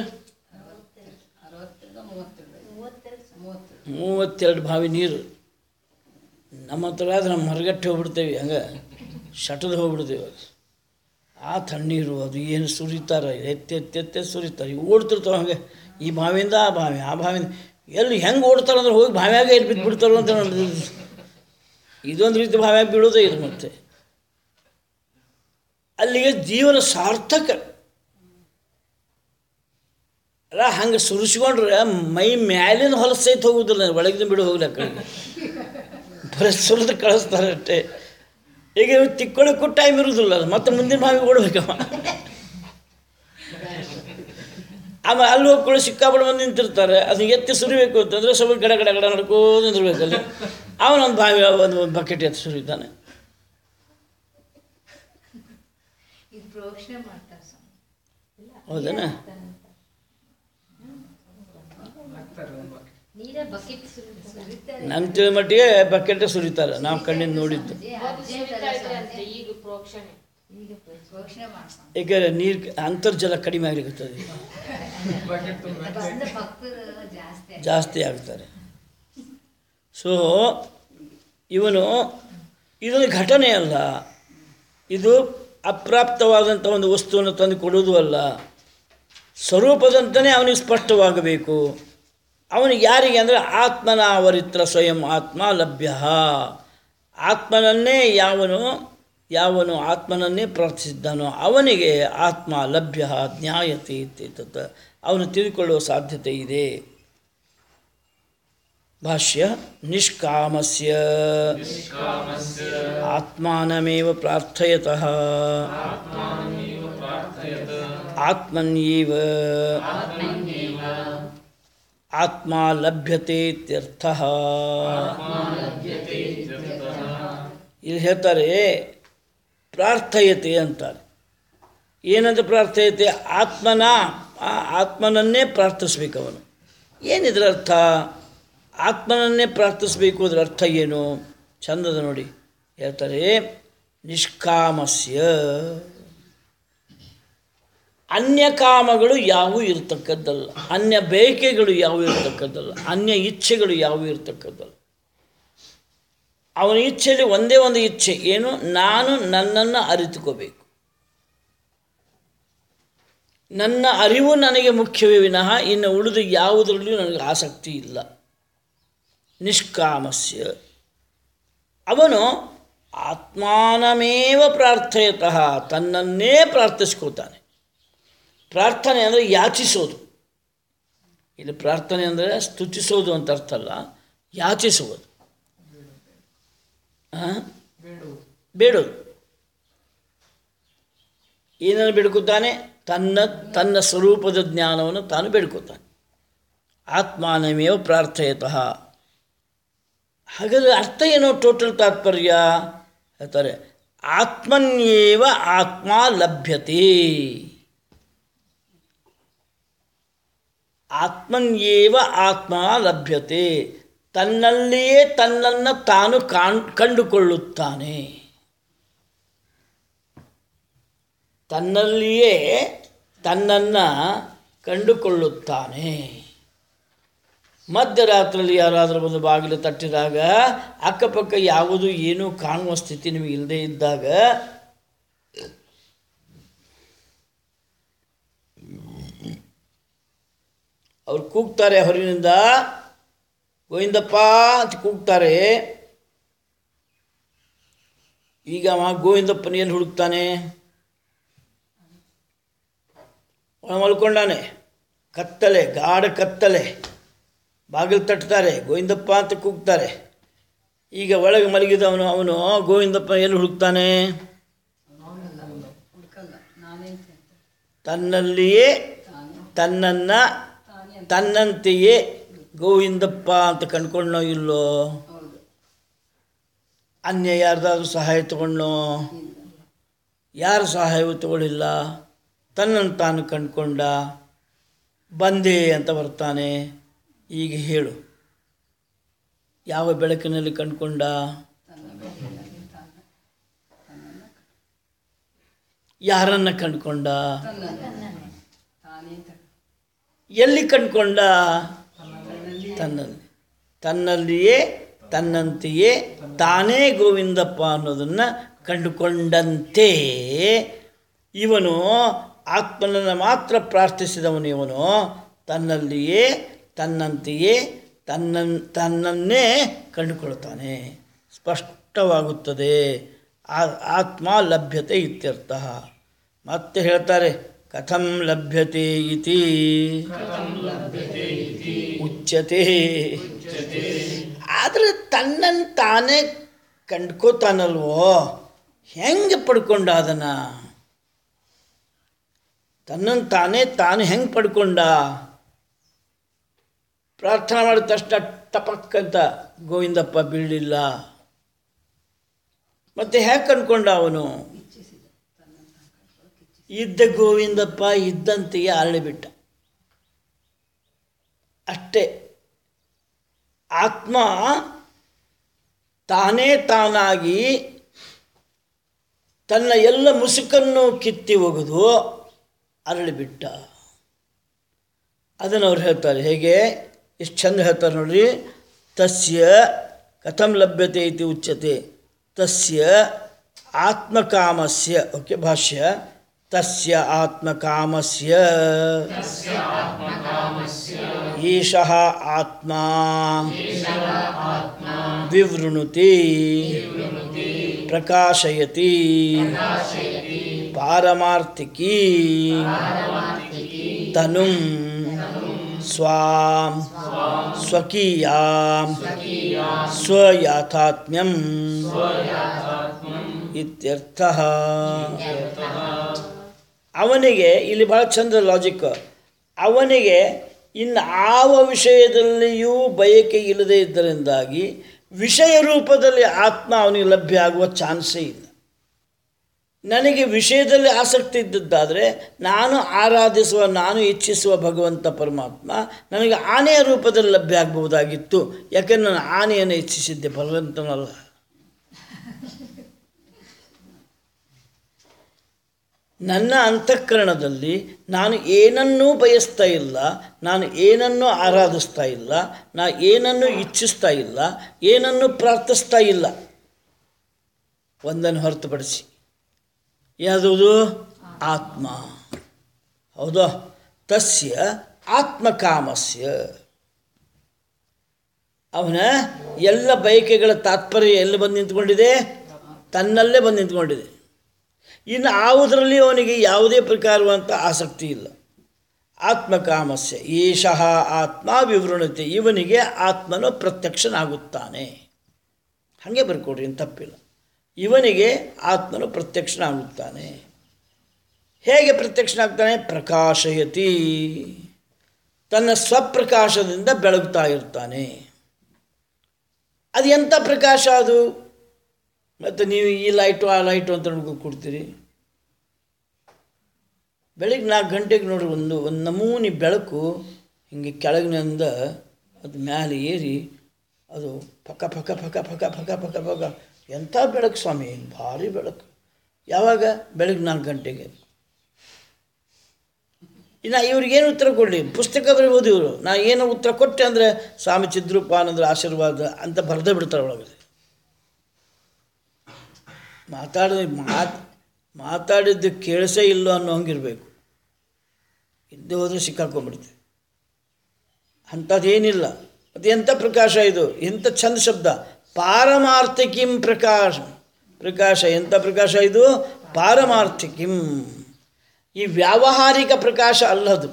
ಮೂವತ್ತೆರಡು ಬಾವಿ ನೀರು ನಮ್ಮ ಹತ್ರ ಆದ್ರೆ ನಮ್ಮ ಹೊರಗಟ್ಟೆ ಹೋಗ್ಬಿಡ್ತೇವೆ ಹಂಗೆ ಶಟದ ಹೋಗ್ಬಿಡ್ತೇವೆ ಅದು ಆ ತಣ್ಣೀರು ಅದು ಏನು ಸುರಿತಾರೆ ಎತ್ತಿ ಎತ್ತಿ ಎತ್ತೆ ಸುರಿತಾರೆ ಇವು ಓಡ್ತಿರ್ತಾವೆ ಹಾಗೆ ಈ ಬಾವಿಯಿಂದ ಆ ಬಾವಿ ಆ ಬಾವಿಯಿಂದ ಎಲ್ಲಿ ಹೆಂಗೆ ಓಡ್ತಾರೆ ಅಂದ್ರೆ ಹೋಗಿ ಬಾವಿಯಾಗ ಎಲ್ಲಿ ಬಿದ್ದು ಬಿಡ್ತಾರೋ ಅಂತ ನೋಡಿ ಇದೊಂದು ರೀತಿ ಬಾವಿಯಾಗ ಬೀಳೋದೇ ಇದು ಮತ್ತೆ ಅಲ್ಲಿಗೆ ಜೀವನ ಸಾರ್ಥಕ ಅಲ್ಲ ಹಂಗೆ ಸುರಿಸ್ಕೊಂಡ್ರೆ ಮೈ ಮ್ಯಾಲಿನ ಹೊಲಸು ಸಹಿತ ಹೋಗುದಿಲ್ಲ ಒಳಗಿನ ಬಿಡು ಹೋಗ್ಲಿ ಆ ಕಡೆಗೆ ಬರೀ ಸುರಿದು ಕಳಿಸ್ತಾರೆ ಅಷ್ಟೇ ಈಗ ಇವ್ರು ತಿಕ್ಕೊಳ್ಳೋಕ್ಕೂ ಟೈಮ್ ಇರೋದಿಲ್ಲ ಮತ್ತೆ ಮುಂದಿನ ಬಾವಿಗೆ ಓಡ್ಬೇಕಮ್ಮ ಆಮೇಲೆ ಅಲ್ಲಿ ಹೋಗ್ಕೊಳ್ಳಿ ಸಿಕ್ಕಾಪಟ್ಟೆ ಬಂದು ನಿಂತಿರ್ತಾರೆ ಅದನ್ನ ಎತ್ತಿ ಸುರಿಬೇಕು ಅಂತಂದರೆ ಸ್ವಲ್ಪ ಗಡ ಗಡ ಗಡ ನಡ್ಕೋದು ನಿಂದಿರ್ಬೇಕಲ್ಲಿ ಅವನೊಂದು ಬಾವಿ ಒಂದು ಒಂದು ಬಕೆಟ್ ಎತ್ತಿ ಸುರಿತಾನೆ ಇದು ಪ್ರೋಕ್ಷಣೆ ಮಾಡ್ತಾರೆ ಸ್ವಾಮಿ ಹೌದೇನ ನೀರೇ ಬಕೆಟ್ ಸುರಿತಾರೆ ನನ್ನ ತಿಳಿ ಮಟ್ಟಿಗೆ ಬಕೆಟ್ ಸುರಿತಾರೆ ನಾವು ಕಣ್ಣಿಂದ ನೋಡಿದ್ದು ಸುರಿತಾ ಇದ್ರಂತೆ ಈಗ ಪ್ರೋಕ್ಷಣೆ ಈಗ ಘೋಷಣೆ ಮಾಡ್ಕೊಂಡು ಏಕೆಂದರೆ ನೀರು ಅಂತರ್ಜಲ ಕಡಿಮೆ ಆಗಲಿಕ್ಕತ್ತದೆ ಬಂದ ಭಕ್ತರು ಜಾಸ್ತಿ ಆಗಿದೆ. ಜಾಸ್ತಿ ಆಗ್ತಾರೆ ಸೊ ಇವನು ಇದೊಂದು ಘಟನೆ ಅಲ್ಲ ಇದು ಅಪ್ರಾಪ್ತವಾದಂಥ ಒಂದು ವಸ್ತುವನ್ನು ತಂದು ಕೊಡುವುದು ಅಲ್ಲ ಸ್ವರೂಪದಂತಲೇ ಅವನಿಗೆ ಸ್ಪಷ್ಟವಾಗಬೇಕು ಅವನಿಗೆ ಯಾರಿಗೆ ಅಂದರೆ ಆತ್ಮನಾವರಿತ್ರ ಸ್ವಯಂ ಆತ್ಮ ಲಭ್ಯ ಆತ್ಮನನ್ನೇ ಯಾವನು ಯಾವನು ಆತ್ಮನನ್ನೇ ಪ್ರಾರ್ಥಿಸಿದ್ದಾನೋ ಅವನಿಗೆ ಆತ್ಮ ಲಭ್ಯ ಜ್ಞಾಯತೆ ಇತ್ಯರ್ಥ ಅವನು ತಿಳಿದುಕೊಳ್ಳುವ ಸಾಧ್ಯತೆ ಇದೆ ಭಾಷ್ಯ ನಿಷ್ಕಾಮಸ್ಯ ಆತ್ಮಾನಮೇವ ಪ್ರಾರ್ಥಯತಃ ಆತ್ಮನ್ಯೇವ ಆತ್ಮ ಲಭ್ಯತೆ ಇತ್ಯರ್ಥ ಇಲ್ಲಿ ಹೇಳ್ತಾರೆ ಪ್ರಾರ್ಥಯತೆ ಅಂತಾರೆ ಏನಂತ ಪ್ರಾರ್ಥಯತೆ ಆತ್ಮನ ಆ ಆತ್ಮನನ್ನೇ ಪ್ರಾರ್ಥಿಸ್ಬೇಕು ಅವನು ಏನಿದ್ರ ಅರ್ಥ ಆತ್ಮನನ್ನೇ ಪ್ರಾರ್ಥಿಸಬೇಕು ಅದರ ಅರ್ಥ ಏನು ಚಂದದ ನೋಡಿ ಹೇಳ್ತಾರೆ ನಿಷ್ಕಾಮಸ್ಯ ಅನ್ಯ ಕಾಮಗಳು ಯಾವುವು ಇರತಕ್ಕದ್ದಲ್ಲ ಅನ್ಯ ಬಯಕೆಗಳು ಯಾವುವು ಇರತಕ್ಕದ್ದಲ್ಲ ಅನ್ಯ ಇಚ್ಛೆಗಳು ಯಾವುವು ಇರತಕ್ಕದ್ದಲ್ಲ ಅವನ ಇಚ್ಛೆಯಲ್ಲಿ ಒಂದೇ ಒಂದು ಇಚ್ಛೆ ಏನು ನಾನು ನನ್ನನ್ನು ಅರಿತುಕೋಬೇಕು ನನ್ನ ಅರಿವು ನನಗೆ ಮುಖ್ಯವೇ ವಿನಃ ಇನ್ನು ಉಳಿದು ಯಾವುದರಲ್ಲಿಯೂ ನನಗೆ ಆಸಕ್ತಿ ಇಲ್ಲ ನಿಷ್ಕಾಮಸ್ಯ ಅವನು ಆತ್ಮಾನಮೇವ ಪ್ರಾರ್ಥಯತಃ ತನ್ನನ್ನೇ ಪ್ರಾರ್ಥಿಸ್ಕೋತಾನೆ ಪ್ರಾರ್ಥನೆ ಅಂದರೆ ಯಾಚಿಸೋದು ಇಲ್ಲಿ ಪ್ರಾರ್ಥನೆ ಅಂದರೆ ಸ್ತುತಿಸೋದು ಅಂತ ಅರ್ಥ ಅಲ್ಲ ಯಾಚಿಸುವುದು ಆ? ಬೇಡೋದು ಏನನ್ನು ಬೇಡ್ಕೊತಾನೆ ತನ್ನ ತನ್ನ ಸ್ವರೂಪದ ಜ್ಞಾನವನ್ನು ತಾನು ಬೇಡ್ಕೊತಾನೆ ಆತ್ಮಾನಮೇವ ಪ್ರಾರ್ಥಯತಃ ಹಾಗಾದರೆ ಅರ್ಥ ಏನು ಟೋಟಲ್ ತಾತ್ಪರ್ಯ ಹೇಳ್ತಾರೆ ಆತ್ಮನ್ಯೇವ ಆತ್ಮ ಲಭ್ಯತೆ ಆತ್ಮನ್ಯೇವ ಆತ್ಮ ಲಭ್ಯತೆ ತನ್ನಲ್ಲಿಯೇ ತನ್ನನ್ನು ತಾನು ಕಾಣ್ ಕಂಡುಕೊಳ್ಳುತ್ತಾನೆ ತನ್ನಲ್ಲಿಯೇ ತನ್ನನ್ನು ಕಂಡುಕೊಳ್ಳುತ್ತಾನೆ ಮಧ್ಯರಾತ್ರಿಯಲ್ಲಿ ಯಾರಾದರೂ ಬಂದು ಬಾಗಿಲು ತಟ್ಟಿದಾಗ ಅಕ್ಕಪಕ್ಕ ಯಾವುದು ಏನೂ ಕಾಣುವ ಸ್ಥಿತಿ ನಿಮಗೆ ಇಲ್ಲದೆ ಇದ್ದಾಗ ಅವ್ರು ಕೂಗ್ತಾರೆ ಹೊರಗಿನಿಂದ ಗೋವಿಂದಪ್ಪ ಅಂತ ಕೂಗ್ತಾರೆ ಈಗ ಅವ ಗೋವಿಂದಪ್ಪನ ಎಲ್ಲಿ ಹುಡುಕ್ತಾನೆ ಅವ ಮಲ್ಕೊಂಡಾನೆ ಕತ್ತಲೆ ಗಾಢ ಕತ್ತಲೆ ಬಾಗಿಲು ತಟ್ತಾರೆ ಗೋವಿಂದಪ್ಪ ಅಂತ ಕೂಗ್ತಾರೆ ಈಗ ಒಳಗೆ ಮಲಗಿದವನು ಅವನು ಗೋವಿಂದಪ್ಪ ಎಲ್ಲಿ ಹುಡುಕ್ತಾನೆ ತನ್ನಲ್ಲಿಯೇ ತನ್ನನ್ನು ತನ್ನಂತೆಯೇ ಗೋವಿಂದಪ್ಪ ಅಂತ ಕಂಡ್ಕೊಂಡೋ ಇಲ್ಲೋ ಅನ್ಯ ಯಾರ್ದಾದ್ರೂ ಸಹಾಯ ತಗೊಂಡೋ ಯಾರ ಸಹಾಯವೂ ತಗೊಳ್ಳಿಲ್ಲ ತನ್ನನ್ನು ತಾನು ಕಂಡ್ಕೊಂಡ ಬಂದೆ ಅಂತ ಬರ್ತಾನೆ ಈಗ ಹೇಳು ಯಾವ ಬೆಳಕಿನಲ್ಲಿ ಕಂಡ್ಕೊಂಡ ಯಾರನ್ನ ಕಂಡ್ಕೊಂಡ ಎಲ್ಲಿ ಕಂಡ್ಕೊಂಡ ತನ್ನಲ್ಲಿ ತನ್ನಲ್ಲಿಯೇ ತನ್ನಂತೆಯೇ ತಾನೇ ಗೋವಿಂದಪ್ಪ ಅನ್ನೋದನ್ನು ಕಂಡುಕೊಂಡಂತೆ ಇವನು ಆತ್ಮನನ್ನು ಮಾತ್ರ ಪ್ರಾರ್ಥಿಸಿದವನು ಇವನು ತನ್ನಲ್ಲಿಯೇ ತನ್ನಂತೆಯೇ ತನ್ನ ತನ್ನನ್ನೇ ಕಂಡುಕೊಳ್ತಾನೆ ಸ್ಪಷ್ಟವಾಗುತ್ತದೆ ಆ- ಆತ್ಮ ಲಭ್ಯತೆ ಇತ್ಯರ್ಥ ಮತ್ತೆ ಹೇಳ್ತಾರೆ ಕಥಂ ಲಭ್ಯತೆ ಇತಿ ಉಚ್ಯತೆ ಆದರೆ ತನ್ನನ್ನು ತಾನೇ ಕಂಡ್ಕೋತಾನಲ್ವೋ ಹೆಂಗೆ ಪಡ್ಕೊಂಡ ಅದನ್ನು ತನ್ನನ್ನು ತಾನೇ ತಾನು ಹೆಂಗೆ ಪಡ್ಕೊಂಡ ಪ್ರಾರ್ಥನೆ ಮಾಡಿದ ತಕ್ಷಣ ಟಪಕ್ಕಂತ ಗೋವಿಂದಪ್ಪ ಬೀಳಲಿಲ್ಲ ಮತ್ತೆ ಹೇಗೆ ಕಂಡ್ಕೊಂಡ ಅವನು ಇದ್ದ ಗೋವಿಂದಪ್ಪ ಇದ್ದಂತೆಯೇ ಅರಳಿಬಿಟ್ಟ ಅಷ್ಟೇ ಆತ್ಮ ತಾನೇ ತಾನಾಗಿ ತನ್ನ ಎಲ್ಲ ಮುಸುಕನ್ನು ಕಿತ್ತಿ ಒಗೆದು ಅರಳಿಬಿಟ್ಟ ಅದನ್ನು ಅವ್ರು ಹೇಳ್ತಾರೆ ಹೇಗೆ ಎಷ್ಟು ಚಂದ ಹೇಳ್ತಾರೆ ನೋಡ್ರಿ ತಸ್ಯ ಕಥಂ ಲಭ್ಯತೆ ಇತಿ ಉಚ್ಯತೆ ತಸ್ಯ ಆತ್ಮಕಾಮಸ್ಯ ಓಕೆ ಭಾಷ್ಯ ತಸ್ಯ ಆತ್ಮಕಾಮಸ್ಯ ಈಶಃ ಆತ್ಮ ವಿವೃಣುತಿ ಪ್ರಕಾಶಯತಿ ಪಾರಮಾರ್ಥಿಕೀ ತನುಂ ಸ್ವಾಂ ಸ್ವಕೀಯಾಂ ಸ್ವಯಾಥಾತ್ಮ್ಯಂ ಇತ್ಯರ್ಥ ಅವನಿಗೆ ಇಲ್ಲಿ ಬಹಳ ಚಂದ ಲಾಜಿಕ್ ಅವನಿಗೆ ಇನ್ನು ಯಾವ ವಿಷಯದಲ್ಲಿಯೂ ಬಯಕೆ ಇಲ್ಲದೆ ಇದ್ದರಿಂದಾಗಿ ವಿಷಯ ರೂಪದಲ್ಲಿ ಆತ್ಮ ಅವನಿಗೆ ಲಭ್ಯ ಆಗುವ ಚಾನ್ಸೇ ಇಲ್ಲ ನನಗೆ ವಿಷಯದಲ್ಲಿ ಆಸಕ್ತಿ ಇದ್ದದ್ದಾದರೆ ನಾನು ಆರಾಧಿಸುವ ನಾನು ಇಚ್ಛಿಸುವ ಭಗವಂತ ಪರಮಾತ್ಮ ನನಗೆ ಆನೆಯ ರೂಪದಲ್ಲಿ ಲಭ್ಯ ಆಗಬಹುದಾಗಿತ್ತು ಯಾಕೆಂದ್ರೆ ನಾನು ಆನೆಯನ್ನು ಇಚ್ಛಿಸಿದ್ದೆ ಭಗವಂತನಲ್ಲ ನನ್ನ ಅಂತಃಕರಣದಲ್ಲಿ ನಾನು ಏನನ್ನೂ ಬಯಸ್ತಾ ಇಲ್ಲ ನಾನು ಏನನ್ನೂ ಆರಾಧಿಸ್ತಾ ಇಲ್ಲ ನಾ ಏನನ್ನೂ ಇಚ್ಛಿಸ್ತಾ ಇಲ್ಲ ಏನನ್ನೂ ಪ್ರಾರ್ಥಿಸ್ತಾ ಇಲ್ಲ ಒಂದನ್ನು ಹೊರತುಪಡಿಸಿ ಯಾವುದದು ಆತ್ಮ ಹೌದಾ ತಸ್ಯ ಆತ್ಮಕಾಮಸ್ಯ ಅವನ ಎಲ್ಲ ಬಯಕೆಗಳ ತಾತ್ಪರ್ಯ ಎಲ್ಲಿ ಬಂದು ನಿಂತ್ಕೊಂಡಿದೆ ತನ್ನಲ್ಲೇ ಬಂದು ನಿಂತ್ಕೊಂಡಿದೆ ಇನ್ನು ಯಾವುದರಲ್ಲಿ ಅವನಿಗೆ ಯಾವುದೇ ಪ್ರಕಾರವಂಥ ಆಸಕ್ತಿ ಇಲ್ಲ ಆತ್ಮಕಾಮಸ್ಯ ಏಷಃ ಆತ್ಮ ವಿವೃಣತೆ ಇವನಿಗೆ ಆತ್ಮನು ಪ್ರತ್ಯಕ್ಷನಾಗುತ್ತಾನೆ ಹಾಗೆ ಬರ್ಕೊಡ್ರಿ ಏನು ತಪ್ಪಿಲ್ಲ ಇವನಿಗೆ ಆತ್ಮನು ಪ್ರತ್ಯಕ್ಷನಾಗುತ್ತಾನೆ ಹೇಗೆ ಪ್ರತ್ಯಕ್ಷನಾಗ್ತಾನೆ ಪ್ರಕಾಶಯತಿ ತನ್ನ ಸ್ವಪ್ರಕಾಶದಿಂದ ಬೆಳಗ್ತಾ ಇರ್ತಾನೆ ಅದು ಎಂಥ ಪ್ರಕಾಶ ಅದು ಮತ್ತು ನೀವು ಈ ಲೈಟು ಆ ಲೈಟು ಅಂತ ನೋಡ್ಕೊಂಡು ಕೊಡ್ತೀರಿ ಬೆಳಿಗ್ಗೆ ನಾಲ್ಕು ಗಂಟೆಗೆ ನೋಡ್ರಿ ಒಂದು ಒಂದು ನಮೂನಿ ಬೆಳಕು ಹಿಂಗೆ ಕೆಳಗಿನಿಂದ ಅದು ಮ್ಯಾಲೆ ಏರಿ ಅದು ಪಕ್ಕ ಪಕ್ಕ ಪಕ್ಕ ಪಕ್ಕ ಪಕ್ಕ ಪಕ್ಕ ಪಕ್ಕ ಎಂಥ ಬೆಳಕು ಸ್ವಾಮಿ ಭಾರಿ ಬೆಳಕು ಯಾವಾಗ ಬೆಳಗ್ಗೆ ನಾಲ್ಕು ಗಂಟೆಗೆ ಇನ್ನು ಇವ್ರಿಗೇನು ಉತ್ತರ ಕೊಡಲಿ ಪುಸ್ತಕ ಬರೀಬೋದು ಇವರು ನಾ ಏನು ಉತ್ತರ ಕೊಟ್ಟೆ ಅಂದರೆ ಸ್ವಾಮಿ ಚಿದ್ರೂಪಾನಂದ್ರ ಆಶೀರ್ವಾದ ಅಂತ ಬರೆದೇ ಬಿಡ್ತಾರೆ ಒಳಗಡೆ ಮಾತಾಡಿದ ಮಾತು ಮಾತಾಡಿದ್ದು ಕೇಳಿಸೇ ಇಲ್ಲೋ ಅನ್ನೋ ಹಂಗಿರ್ಬೇಕು ಇದ್ದು ಹೋದರೆ ಸಿಕ್ಕಾಕೊಂಡ್ಬಿಡ್ತೀವಿ ಅಂಥದ್ದೇನಿಲ್ಲ ಅದು ಎಂಥ ಪ್ರಕಾಶ ಇದು ಎಂಥ ಚಂದ ಶಬ್ದ ಪಾರಮಾರ್ಥಿಕಿಂ ಪ್ರಕಾಶ ಪ್ರಕಾಶ ಎಂಥ ಪ್ರಕಾಶ ಇದು ಪಾರಮಾರ್ಥಿಕಿಂ ಈ ವ್ಯಾವಹಾರಿಕ ಪ್ರಕಾಶ ಅಲ್ಲದು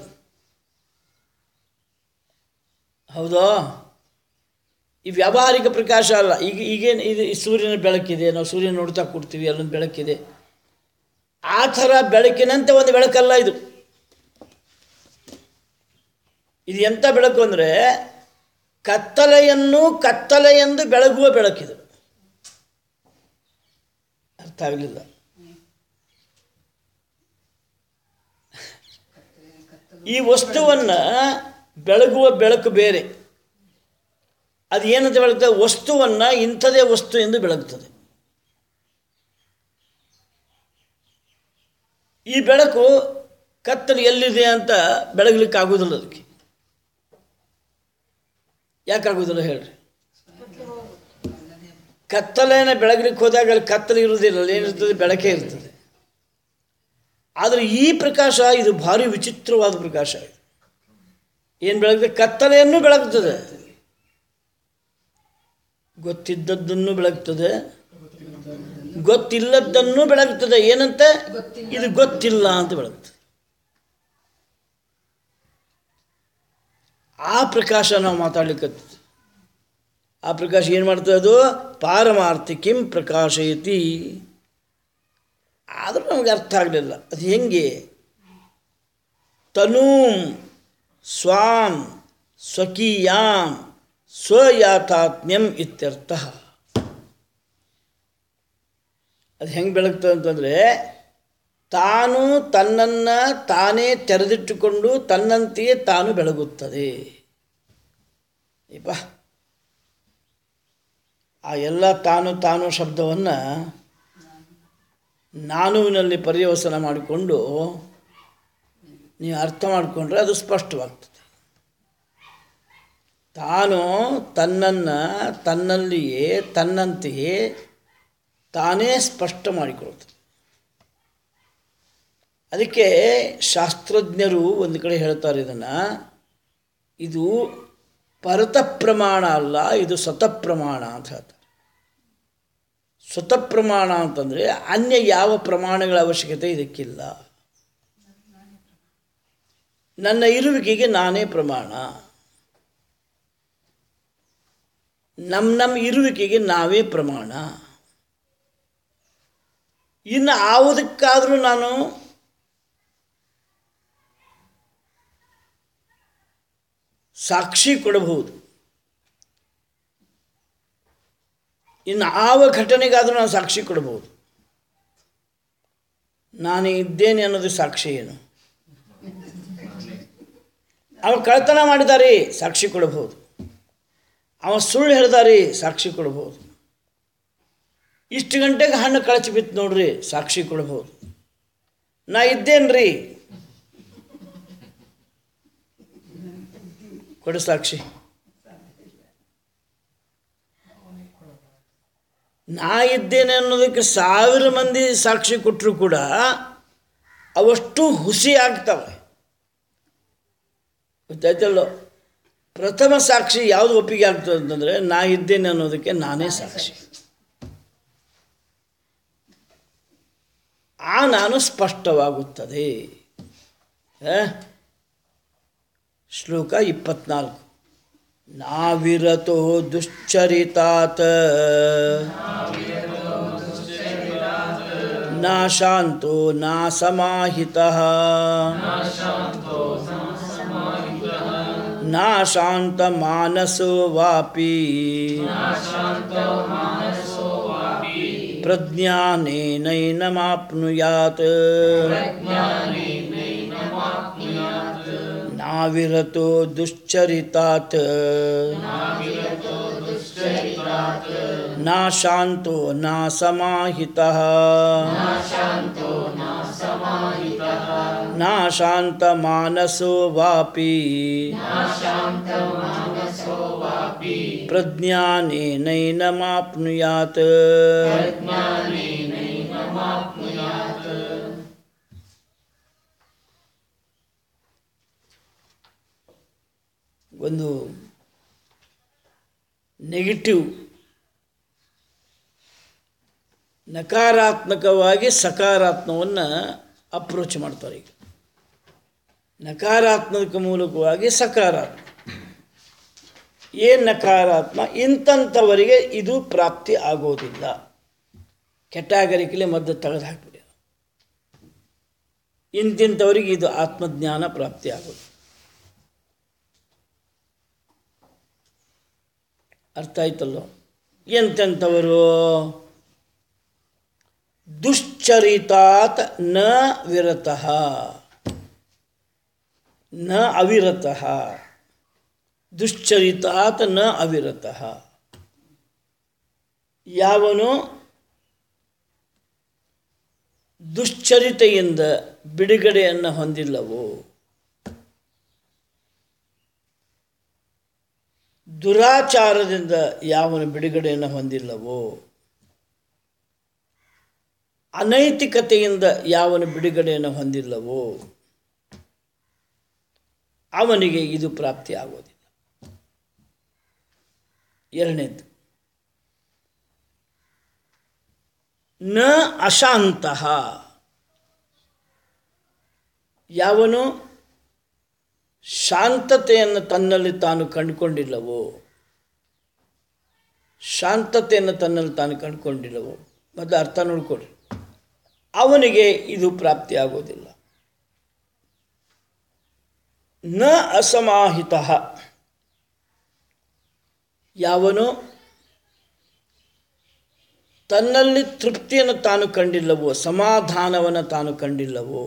ಹೌದಾ ಈ ವ್ಯಾವಹಾರಿಕ ಪ್ರಕಾಶ ಅಲ್ಲ ಈಗ ಈಗೇನು ಇದು ಈ ಸೂರ್ಯನ ಬೆಳಕಿದೆ ನಾವು ಸೂರ್ಯನ ನೋಡ್ತಾ ಕೊಡ್ತೀವಿ ಅಲ್ಲೊಂದು ಬೆಳಕಿದೆ ಆ ಥರ ಬೆಳಕಿನಂತೆ ಒಂದು ಬೆಳಕಲ್ಲ ಇದು ಇದು ಎಂಥ ಬೆಳಕು ಅಂದರೆ ಕತ್ತಲೆಯನ್ನು ಕತ್ತಲೆ ಎಂದು ಬೆಳಗುವ ಬೆಳಕಿದು ಅರ್ಥ ಆಗಲಿಲ್ಲ ಈ ವಸ್ತುವನ್ನು ಬೆಳಗುವ ಬೆಳಕು ಬೇರೆ ಅದು ಏನಂತ ಬೆಳಗ್ತದೆ ವಸ್ತುವನ್ನು ಇಂಥದೇ ವಸ್ತು ಎಂದು ಬೆಳಗ್ತದೆ ಈ ಬೆಳಕು ಕತ್ತಲು ಎಲ್ಲಿದೆ ಅಂತ ಬೆಳಗ್ಲಿಕ್ಕೆ ಆಗೋದಿಲ್ಲ ಅದಕ್ಕೆ ಯಾಕಾಗೋದಿಲ್ಲ ಹೇಳ್ರಿ ಕತ್ತಲೆನ ಬೆಳಗ್ಲಿಕ್ಕೆ ಹೋದಾಗ ಅಲ್ಲಿ ಕತ್ತಲು ಇರುವುದಿಲ್ಲ ಅಲ್ಲಿ ಏನಿರ್ತದೆ ಬೆಳಕೇ ಇರ್ತದೆ ಆದರೆ ಈ ಪ್ರಕಾಶ ಇದು ಭಾರಿ ವಿಚಿತ್ರವಾದ ಪ್ರಕಾಶ ಇದು ಏನು ಬೆಳಗ್ತದೆ ಕತ್ತಲೆಯನ್ನು ಬೆಳಗ್ತದೆ ಗೊತ್ತಿದ್ದದ್ದನ್ನು ಬೆಳಗ್ತದೆ ಗೊತ್ತಿಲ್ಲದ್ದನ್ನು ಬೆಳಗ್ತದೆ ಏನಂತ ಇದು ಗೊತ್ತಿಲ್ಲ ಅಂತ ಬೆಳಗ್ತದೆ ಆ ಪ್ರಕಾಶ ನಾವು ಮಾತಾಡ್ಲಿಕ್ಕೆ ಆ ಪ್ರಕಾಶ ಏನು ಮಾಡ್ತದೆ ಅದು ಪಾರಮಾರ್ಥಿಕಿಂ ಪ್ರಕಾಶಯತಿ ಆದರೂ ನಮಗೆ ಅರ್ಥ ಆಗಲಿಲ್ಲ ಅದು ಹೆಂಗೆ ತನೂಂ ಸ್ವಾಂ ಸ್ವಕೀಯಾಂ ಸ್ವಯಾಥಾತ್ಮ್ಯಂ ಇತ್ಯರ್ಥ ಅದು ಹೆಂಗೆ ಬೆಳಗ್ತದೆ ಅಂತಂದರೆ ತಾನು ತನ್ನನ್ನು ತಾನೇ ತೆರೆದಿಟ್ಟುಕೊಂಡು ತನ್ನಂತೆಯೇ ತಾನು ಬೆಳಗುತ್ತದೆ ಇಪ್ಪ ಆ ಎಲ್ಲ ತಾನು ತಾನು ಶಬ್ದವನ್ನು ನಾನುವಿನಲ್ಲಿ ಪರ್ಯವಸನ ಮಾಡಿಕೊಂಡು ನೀವು ಅರ್ಥ ಮಾಡಿಕೊಂಡ್ರೆ ಅದು ಸ್ಪಷ್ಟವಾಗ್ತದೆ ತಾನು ತನ್ನನ್ನು ತನ್ನಲ್ಲಿಯೇ ತನ್ನಂತೆಯೇ ತಾನೇ ಸ್ಪಷ್ಟ ಮಾಡಿಕೊಳ್ತದೆ ಅದಕ್ಕೆ ಶಾಸ್ತ್ರಜ್ಞರು ಒಂದು ಕಡೆ ಹೇಳ್ತಾರೆ ಇದನ್ನು ಇದು ಪರತ ಪ್ರಮಾಣ ಅಲ್ಲ ಇದು ಸತ ಪ್ರಮಾಣ ಅಂತ ಹೇಳ್ತಾರೆ ಸ್ವತಃ ಪ್ರಮಾಣ ಅಂತಂದರೆ ಅನ್ಯ ಯಾವ ಪ್ರಮಾಣಗಳ ಅವಶ್ಯಕತೆ ಇದಕ್ಕಿಲ್ಲ ನನ್ನ ಇರುವಿಕೆಗೆ ನಾನೇ ಪ್ರಮಾಣ ನಮ್ಮ ನಮ್ಮ ಇರುವಿಕೆಗೆ ನಾವೇ ಪ್ರಮಾಣ ಇನ್ನು ಯಾವುದಕ್ಕಾದರೂ ನಾನು ಸಾಕ್ಷಿ ಕೊಡಬಹುದು ಇನ್ನು ಯಾವ ಘಟನೆಗಾದರೂ ನಾನು ಸಾಕ್ಷಿ ಕೊಡಬಹುದು ನಾನು ಇದ್ದೇನೆ ಅನ್ನೋದು ಸಾಕ್ಷಿ ಏನು ಅವ ಕಳ್ತನ ಮಾಡಿದ್ದಾರೆ ಸಾಕ್ಷಿ ಕೊಡಬಹುದು ಅವ ಸುಳ್ಳು ಹೇಳಿದಾರೆ ಸಾಕ್ಷಿ ಕೊಡಬಹುದು ಇಷ್ಟು ಗಂಟೆಗೆ ಹಣ್ಣು ಕಳಚಿ ಬಿತ್ತು ನೋಡ್ರಿ ಸಾಕ್ಷಿ ಕೊಡಬಹುದು ನಾ ಇದ್ದೇನ್ರಿ ಕೊಡು ಸಾಕ್ಷಿ ನಾ ಇದ್ದೇನೆ ಅನ್ನೋದಕ್ಕೆ ಸಾವಿರ ಮಂದಿ ಸಾಕ್ಷಿ ಕೊಟ್ಟರು ಕೂಡ ಅವಷ್ಟು ಹುಸಿ ಆಗ್ತವೆ ಗೊತ್ತಾಯ್ತಲ್ಲೋ ಪ್ರಥಮ ಸಾಕ್ಷಿ ಯಾವುದು ಒಪ್ಪಿಗೆ ಆಗ್ತದೆ ಅಂತಂದರೆ ನಾ ಇದ್ದೇನೆ ಅನ್ನೋದಕ್ಕೆ ನಾನೇ ಸಾಕ್ಷಿ ಆ ನಾನು ಸ್ಪಷ್ಟವಾಗುತ್ತದೆ ಆ? ಶ್ಲೋಕ ಇಪ್ಪತ್ನಾಲ್ಕು ನಾವಿರತೋ ದುಶ್ಚರಿತಾತ್ ನಾ ಶಾಂತೋ ನಾ ಸಮಾಹಿತಃ ನಾ ಶಾಂತ ಮಾನಸೋ ವಾಪಿ ಪ್ರಜ್ಞಾನೇನೈನಮಾಪ್ನುಯಾತ್ ನಾವಿರತೋ ದುಶ್ಚರಿತಾತ್ ನಾ ಶಾಂತೋ ನಾ ಸಮಾಹಿತಃ ನಾ ಶಾಂತ ಮಾನಸೋ ವಾಪಿ ಪ್ರಜ್ಞಾನೇನೈನಮಾಪ್ನುಯಾತ್ ಒಂದು ನೆಗೆಟಿವ್ ನಕಾರಾತ್ಮಕವಾಗಿ ಸಕಾರಾತ್ಮವನ್ನು ಅಪ್ರೋಚ್ ಮಾಡ್ತಾರೆ ಈಗ ನಕಾರಾತ್ಮಕ ಮೂಲಕವಾಗಿ ಸಕಾರಾತ್ಮಕ ಏನು ನಕಾರಾತ್ಮ ಇಂಥಂಥವರಿಗೆ ಇದು ಪ್ರಾಪ್ತಿ ಆಗೋದಿಲ್ಲ ಕೆಟ್ಟಾಗರಿಕೆಲೆ ಮದ್ದು ತೆಗೆದು ಹಾಕ್ಬಿಡಿ ಇಂತಿಂಥವರಿಗೆ ಇದು ಆತ್ಮಜ್ಞಾನ ಪ್ರಾಪ್ತಿ ಆಗೋದು ಅರ್ಥ ಆಯ್ತಲ್ಲೋ ಎಂತೆಂಥವರು ದುಶ್ಚರಿತಾತ್ ನ ವಿರತಃ ನ ಅವಿರತಃ ದುಶ್ಚರಿತಾತ್ ನ ಅವಿರತಃ ಯಾವನು ದುಶ್ಚರಿತೆಯಿಂದ ಬಿಡುಗಡೆಯನ್ನು ಹೊಂದಿಲ್ಲವೋ ದುರಾಚಾರದಿಂದ ಯಾವನು ಬಿಡುಗಡೆಯನ್ನು ಹೊಂದಿಲ್ಲವೋ ಅನೈತಿಕತೆಯಿಂದ ಯಾವನು ಬಿಡುಗಡೆಯನ್ನು ಹೊಂದಿಲ್ಲವೋ ಅವನಿಗೆ ಇದು ಪ್ರಾಪ್ತಿ ಆಗೋದಿಲ್ಲ ಎರಡನೇದು ನ ಅಶಾಂತಃ ಯಾವನು ಶಾಂತತೆಯನ್ನು ತನ್ನಲ್ಲಿ ತಾನು ಕಂಡುಕೊಂಡಿಲ್ಲವೋ ಶಾಂತತೆಯನ್ನು ತನ್ನಲ್ಲಿ ತಾನು ಕಂಡುಕೊಂಡಿಲ್ಲವೋ ಮೊದಲು ಅರ್ಥ ನೋಡ್ಕೊಡ್ರಿ ಅವನಿಗೆ ಇದು ಪ್ರಾಪ್ತಿ ಆಗೋದಿಲ್ಲ ನ ಅಸಮಾಹಿತ ಯಾವನು ತನ್ನಲ್ಲಿ ತೃಪ್ತಿಯನ್ನು ತಾನು ಕಂಡಿಲ್ಲವೋ ಸಮಾಧಾನವನ್ನು ತಾನು ಕಂಡಿಲ್ಲವೋ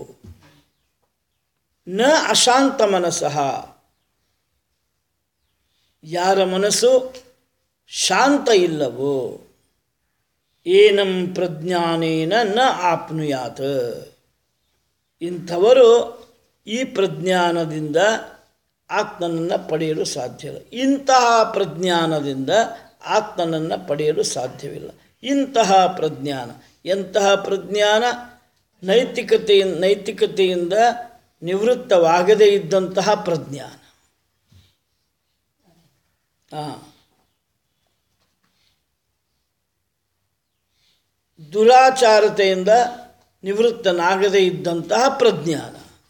ನ ಅಶಾಂತ ಮನಸ್ಸಃ ಯಾರ ಮನಸ್ಸು ಶಾಂತ ಇಲ್ಲವೋ ಏನಂ ಪ್ರಜ್ಞಾನೇನ ನ ಆಪ್ನುಯಾತ್ ಇಂಥವರು ಈ ಪ್ರಜ್ಞಾನದಿಂದ ಆತ್ಮನನ್ನು ಪಡೆಯಲು ಸಾಧ್ಯ ಇಲ್ಲ ಇಂತಹ ಪ್ರಜ್ಞಾನದಿಂದ ಆತ್ಮನನ್ನು ಪಡೆಯಲು ಸಾಧ್ಯವಿಲ್ಲ ಇಂತಹ ಪ್ರಜ್ಞಾನ ಎಂತಹ ಪ್ರಜ್ಞಾನ ನೈತಿಕತೆಯ ನೈತಿಕತೆಯಿಂದ ನಿವೃತ್ತವಾಗದೇ ಇದ್ದಂತಹ ಪ್ರಜ್ಞಾನ ಹಾಂ ದುರಾಚಾರತೆಯಿಂದ ನಿವೃತ್ತನಾಗದೇ ಇದ್ದಂತಹ ಪ್ರಜ್ಞಾನ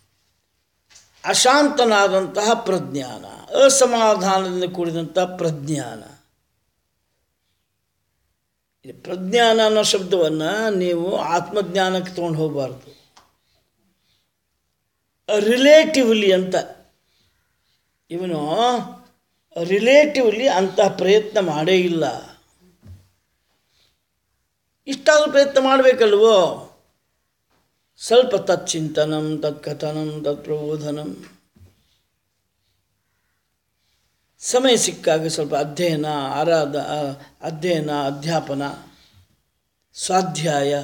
ಅಶಾಂತನಾದಂತಹ ಪ್ರಜ್ಞಾನ ಅಸಮಾಧಾನದಿಂದ ಕೂಡಿದಂತಹ ಪ್ರಜ್ಞಾನ ಈ ಪ್ರಜ್ಞಾನ ಅನ್ನೋ ಶಬ್ದವನ್ನು ನೀವು ಆತ್ಮಜ್ಞಾನಕ್ಕೆ ತೊಗೊಂಡು ಹೋಗಬಾರ್ದು ರಿಲೇಟಿವ್ಲಿ ಅಂತ ಇವನು ರಿಲೇಟಿವ್ಲಿ ಅಂತಹ ಪ್ರಯತ್ನ ಮಾಡೇ ಇಲ್ಲ ಇಷ್ಟಾದರೂ ಪ್ರಯತ್ನ ಮಾಡಬೇಕಲ್ವೋ ಸ್ವಲ್ಪ ತಚ್ಚಿಂತನಂ ತತ್ಕಥನಂ ತತ್ಪ್ರಬೋಧನಂ ಸಮಯ ಸಿಕ್ಕಾಗ ಸ್ವಲ್ಪ ಅಧ್ಯಯನ ಆರಾಧ ಅಧ್ಯಯನ ಅಧ್ಯಾಪನ ಸ್ವಾಧ್ಯಾಯ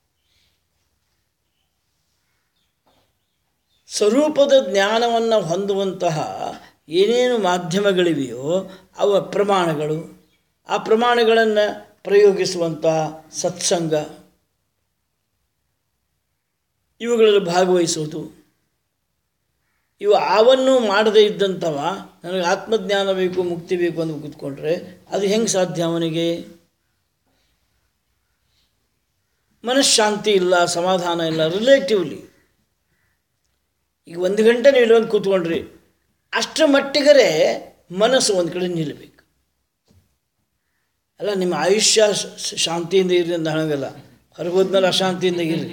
ಸ್ವರೂಪದ ಜ್ಞಾನವನ್ನು ಹೊಂದುವಂತಹ ಏನೇನು ಮಾಧ್ಯಮಗಳಿವೆಯೋ ಅವ ಪ್ರಮಾಣಗಳು ಆ ಪ್ರಮಾಣಗಳನ್ನು ಪ್ರಯೋಗಿಸುವಂತಹ ಸತ್ಸಂಗ ಇವುಗಳಲ್ಲಿ ಭಾಗವಹಿಸುವುದು ಇವು ಆವನ್ನು ಮಾಡದೇ ಇದ್ದಂಥವ ನನಗೆ ಆತ್ಮಜ್ಞಾನ ಬೇಕು ಮುಕ್ತಿ ಬೇಕು ಅಂತ ಕೂತ್ಕೊಂಡ್ರೆ ಅದು ಹೆಂಗೆ ಸಾಧ್ಯ ಅವನಿಗೆ ಮನಃಶಾಂತಿ ಇಲ್ಲ ಸಮಾಧಾನ ಇಲ್ಲ ರಿಲೇಟಿವ್ಲಿ ಈಗ ಒಂದು ಗಂಟೆ ನೀವು ಇಲ್ಲಿ ಬಂದು ಕೂತ್ಕೊಂಡ್ರಿ ಅಷ್ಟರ ಮಟ್ಟಿಗರೆ ಮನಸ್ಸು ಒಂದು ಕಡೆ ನಿಲ್ಲಬೇಕು ಅಲ್ಲ ನಿಮ್ಮ ಆಯುಷ್ಯ ಶ- ಶಾಂತಿಯಿಂದ ಇರಲಿ ಅಂತ ಹೇಳಂಗಲ್ಲ ಹೊರಗೆ ಹೋದ್ಮೇಲೆ ಅಶಾಂತಿಯಿಂದ ಇರಲಿ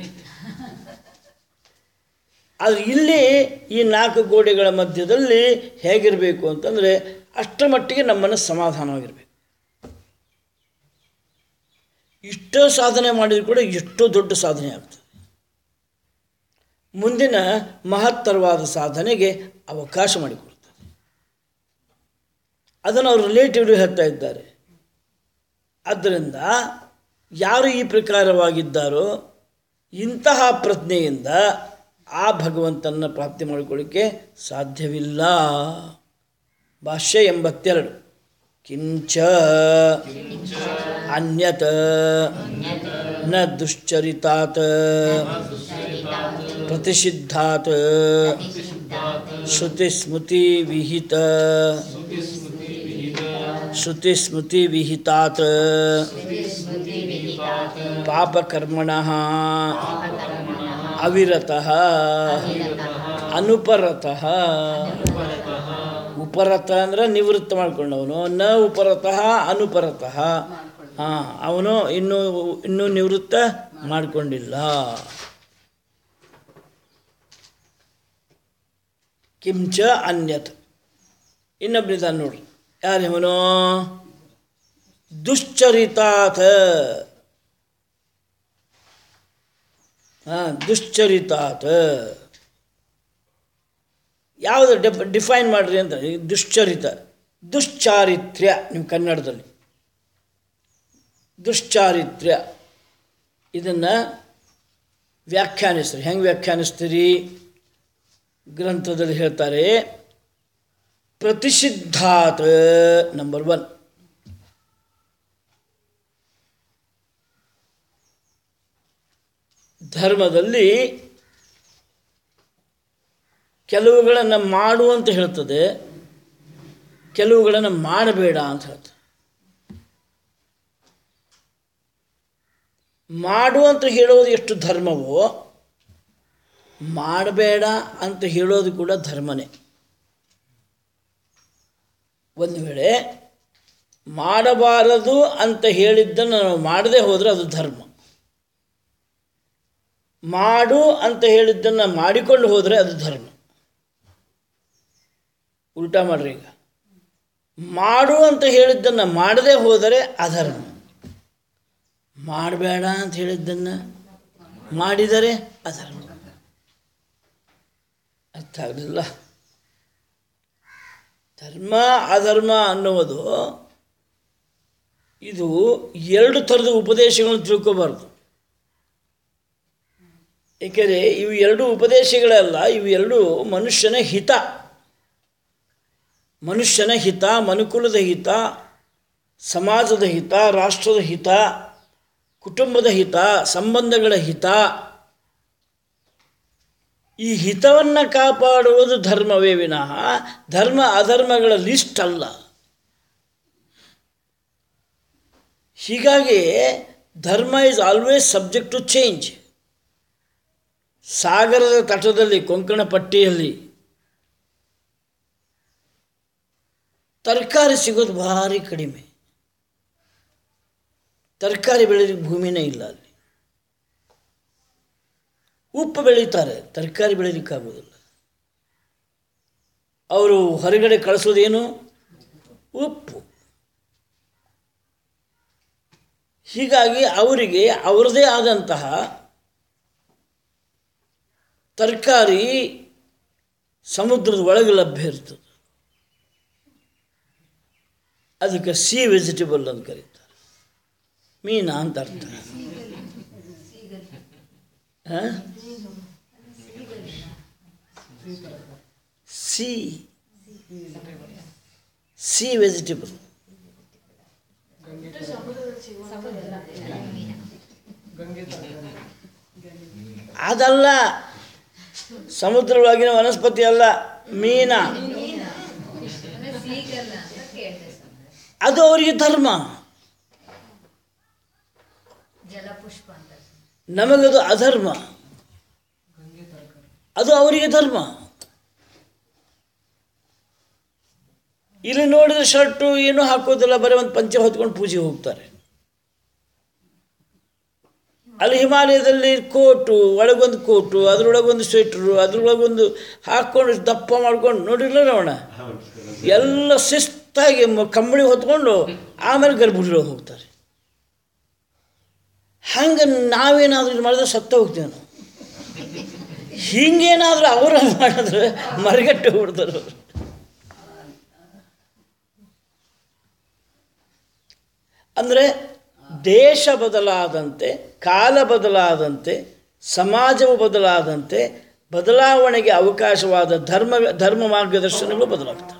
ಆದರೆ ಇಲ್ಲಿ ಈ ನಾಲ್ಕು ಗೋಡೆಗಳ ಮಧ್ಯದಲ್ಲಿ ಹೇಗಿರಬೇಕು ಅಂತಂದರೆ ಅಷ್ಟರ ಮಟ್ಟಿಗೆ ನಮ್ಮ ಮನಸ್ಸು ಸಮಾಧಾನವಾಗಿರಬೇಕು ಇಷ್ಟೋ ಸಾಧನೆ ಮಾಡಿದ್ರು ಕೂಡ ಎಷ್ಟೋ ದೊಡ್ಡ ಸಾಧನೆ ಆಗ್ತದೆ ಮುಂದಿನ ಮಹತ್ತರವಾದ ಸಾಧನೆಗೆ ಅವಕಾಶ ಮಾಡಿಕೊಡ್ತದೆ ಅದನ್ನು ಅವರು ರಿಲೇಟಿವ್ಲಿ ಹೇಳ್ತಾ ಇದ್ದಾರೆ ಆದ್ದರಿಂದ ಯಾರು ಈ ಪ್ರಕಾರವಾಗಿದ್ದಾರೋ ಇಂತಹ ಪ್ರಜ್ಞೆಯಿಂದ ಆ ಭಗವಂತನ ಪ್ರಾಪ್ತಿ ಮಾಡಿಕೊಳ್ಳಿಕ್ಕೆ ಸಾಧ್ಯವಿಲ್ಲ ಭಾಷ್ಯ ಎಂಬತ್ತೆರಡು ಕಿಂಚ ಅನ್ಯತ ನ ದುಶ್ಚರಿತಾತ್ ಪ್ರತಿಷಿದ್ಧಾತ್ ಶ್ರುತಿಸ್ಮೃತಿ ವಿಹಿತ ಶ್ರುತಿಸ್ಮೃತಿ ವಿಹಿತಾತ್ ಪಾಪಕರ್ಮಣಃ ಅವಿರತಃ ಅನುಪರತಃ ಉಪರತ ಅಂದರೆ ನಿವೃತ್ತ ಮಾಡ್ಕೊಂಡವನು ನ ಉಪರತಃ ಅನುಪರತಃ ಹಾಂ ಅವನು ಇನ್ನೂ ಇನ್ನೂ ನಿವೃತ್ತ ಮಾಡಿಕೊಂಡಿಲ್ಲ ಕಿಂಚ ಅನ್ಯತ್ ಇನ್ನೊಬ್ಬನಿದ್ದಾನೆ ನೋಡ್ರಿ ಯಾರಿವನು ದುಶ್ಚರಿತಾಥ ಹಾಂ ದುಶ್ಚರಿತಾತ್ ಯಾವುದು ಡೆಫ್ ಡಿಫೈನ್ ಮಾಡಿರಿ ಅಂತ ಈ ದುಶ್ಚರಿತ ದುಶ್ಚಾರಿತ್ರ್ಯ ನಿಮ್ಮ ಕನ್ನಡದಲ್ಲಿ ದುಶ್ಚಾರಿತ್ರ್ಯ ಇದನ್ನು ವ್ಯಾಖ್ಯಾನಿಸ್ರಿ ಹೆಂಗೆ ವ್ಯಾಖ್ಯಾನಿಸ್ತೀರಿ ಗ್ರಂಥದಲ್ಲಿ ಹೇಳ್ತಾರೆ ಪ್ರತಿಷಿದ್ಧಾತ್ ನಂಬರ್ ಒನ್ ಧರ್ಮದಲ್ಲಿ ಕೆಲವುಗಳನ್ನು ಮಾಡು ಅಂತ ಹೇಳ್ತದೆ ಕೆಲವುಗಳನ್ನು ಮಾಡಬೇಡ ಅಂತ ಹೇಳ್ತದೆ ಮಾಡು ಅಂತ ಹೇಳೋದು ಎಷ್ಟು ಧರ್ಮವೋ ಮಾಡಬೇಡ ಅಂತ ಹೇಳೋದು ಕೂಡ ಧರ್ಮನೇ ಒಂದು ವೇಳೆ ಮಾಡಬಾರದು ಅಂತ ಹೇಳಿದ್ದನ್ನು ನಾವು ಮಾಡದೇ ಹೋದರೆ ಅದು ಧರ್ಮ ಮಾಡು ಅಂತ ಹೇಳಿದ್ದನ್ನು ಮಾಡಿಕೊಂಡು ಹೋದರೆ ಅದು ಧರ್ಮ ಉಲ್ಟಾ ಮಾಡ್ರಿ ಈಗ ಮಾಡು ಅಂತ ಹೇಳಿದ್ದನ್ನು ಮಾಡದೇ ಹೋದರೆ ಅಧರ್ಮ ಮಾಡಬೇಡ ಅಂತ ಹೇಳಿದ್ದನ್ನು ಮಾಡಿದರೆ ಅಧರ್ಮ ಅರ್ಥ ಆಗಲಿಲ್ಲ ಧರ್ಮ ಅಧರ್ಮ ಅನ್ನುವುದು ಇದು ಎರಡು ಥರದ ಉಪದೇಶಗಳನ್ನು ತಿಳ್ಕೋಬಾರ್ದು ಏಕೆಂದರೆ ಇವು ಎರಡು ಉಪದೇಶಗಳಲ್ಲ ಇವು ಎರಡು ಮನುಷ್ಯನ ಹಿತ ಮನುಷ್ಯನ ಹಿತ ಮನುಕುಲದ ಹಿತ ಸಮಾಜದ ಹಿತ ರಾಷ್ಟ್ರದ ಹಿತ ಕುಟುಂಬದ ಹಿತ ಸಂಬಂಧಗಳ ಹಿತ ಈ ಹಿತವನ್ನು ಕಾಪಾಡುವುದು ಧರ್ಮವೇ ವಿನಃ ಧರ್ಮ ಅಧರ್ಮಗಳ ಲಿಸ್ಟ್ ಅಲ್ಲ ಹೀಗಾಗಿ dharma is always subject to change ಸಾಗರದ ತಟದಲ್ಲಿ ಕೊಂಕಣ ಪಟ್ಟಿಯಲ್ಲಿ ತರಕಾರಿ ಸಿಗೋದು ಭಾರಿ ಕಡಿಮೆ ತರಕಾರಿ ಬೆಳೆಯೋದಕ್ಕೆ ಭೂಮಿನೇ ಇಲ್ಲ ಅಲ್ಲಿ ಉಪ್ಪು ಬೆಳೀತಾರೆ ತರಕಾರಿ ಬೆಳೀಲಿಕ್ಕಾಗೋದಿಲ್ಲ ಅವರು ಹೊರಗಡೆ ಕಳಿಸೋದೇನು ಉಪ್ಪು ಹೀಗಾಗಿ ಅವರಿಗೆ ಅವರದೇ ಆದಂತಹ ತರಕಾರಿ ಸಮುದ್ರದ ಒಳಗೆ ಲಭ್ಯ ಇರ್ತದೆ ಅದಕ್ಕೆ ಸಿ ವೆಜಿಟೇಬಲ್ ಅಂತ ಕರೀತಾರೆ ಮೀನ ಅಂತ ಅರ್ಥ ಆ? ಸಿ ಸಿ ವೆಜಿಟೇಬಲ್ ಅದಲ್ಲ ಸಮುದ್ರದೊಳಗಿನ ವನಸ್ಪತಿ ಅಲ್ಲ ಮೀನ ಅಂದ್ರೆ ಸೀಗಲ್ಲ ಅಂತ ಕೇಳಿದೆ ಸ್ವಾಮಿ ಅದು ಅವರಿಗೆ ಧರ್ಮ ಜಲಪುಷ್ಪ ಅಂತ ನಮಗದು ಅಧರ್ಮ ಅದು ಅವರಿಗೆ ಧರ್ಮ ಇಲ್ಲಿ ನೋಡಿದ್ರೆ ಶರ್ಟು ಏನೂ ಹಾಕೋದಿಲ್ಲ ಬರೀ ಒಂದು ಪಂಚೆ ಹೊತ್ಕೊಂಡು ಪೂಜೆ ಹೋಗ್ತಾರೆ ಅಲ್ಲಿ ಹಿಮಾಲಯದಲ್ಲಿ ಕೋಟು ಒಳಗೊಂದು ಕೋಟು ಅದರೊಳಗೊಂದು ಸ್ವೆಟ್ರು ಅದ್ರೊಳಗೊಂದು ಹಾಕ್ಕೊಂಡು ದಪ್ಪ ಮಾಡ್ಕೊಂಡು ನೋಡಿಲ್ಲ ರವಣ ಎಲ್ಲ ಶಿಸ್ತಾಗಿ ಮ- ಕಂಬಳಿ ಹೊತ್ಕೊಂಡು ಆಮೇಲೆ ಗರ್ಭಗುಡಿಯೊಳಗೆ ಹೋಗ್ತಾರೆ ಹಂಗೆ ನಾವೇನಾದರೂ ಇದು ಮಾಡಿದ್ರೆ ಸತ್ತ ಹೋಗ್ತೀವಿ ನಾವು ಹಿಂಗೇನಾದರೂ ಅವರು ಮಾಡಿದ್ರೆ ಮರಗಟ್ಟು ಬಿಡ್ತಾರೆ ಅವರು ಅಂದರೆ ದೇಶ ಬದಲಾದಂತೆ ಕಾಲ ಬದಲಾದಂತೆ ಸಮಾಜವು ಬದಲಾದಂತೆ ಬದಲಾವಣೆಗೆ ಅವಕಾಶವಾದ ಧರ್ಮ ಧರ್ಮ ಮಾರ್ಗದರ್ಶನಗಳು ಬದಲಾಗ್ತವೆ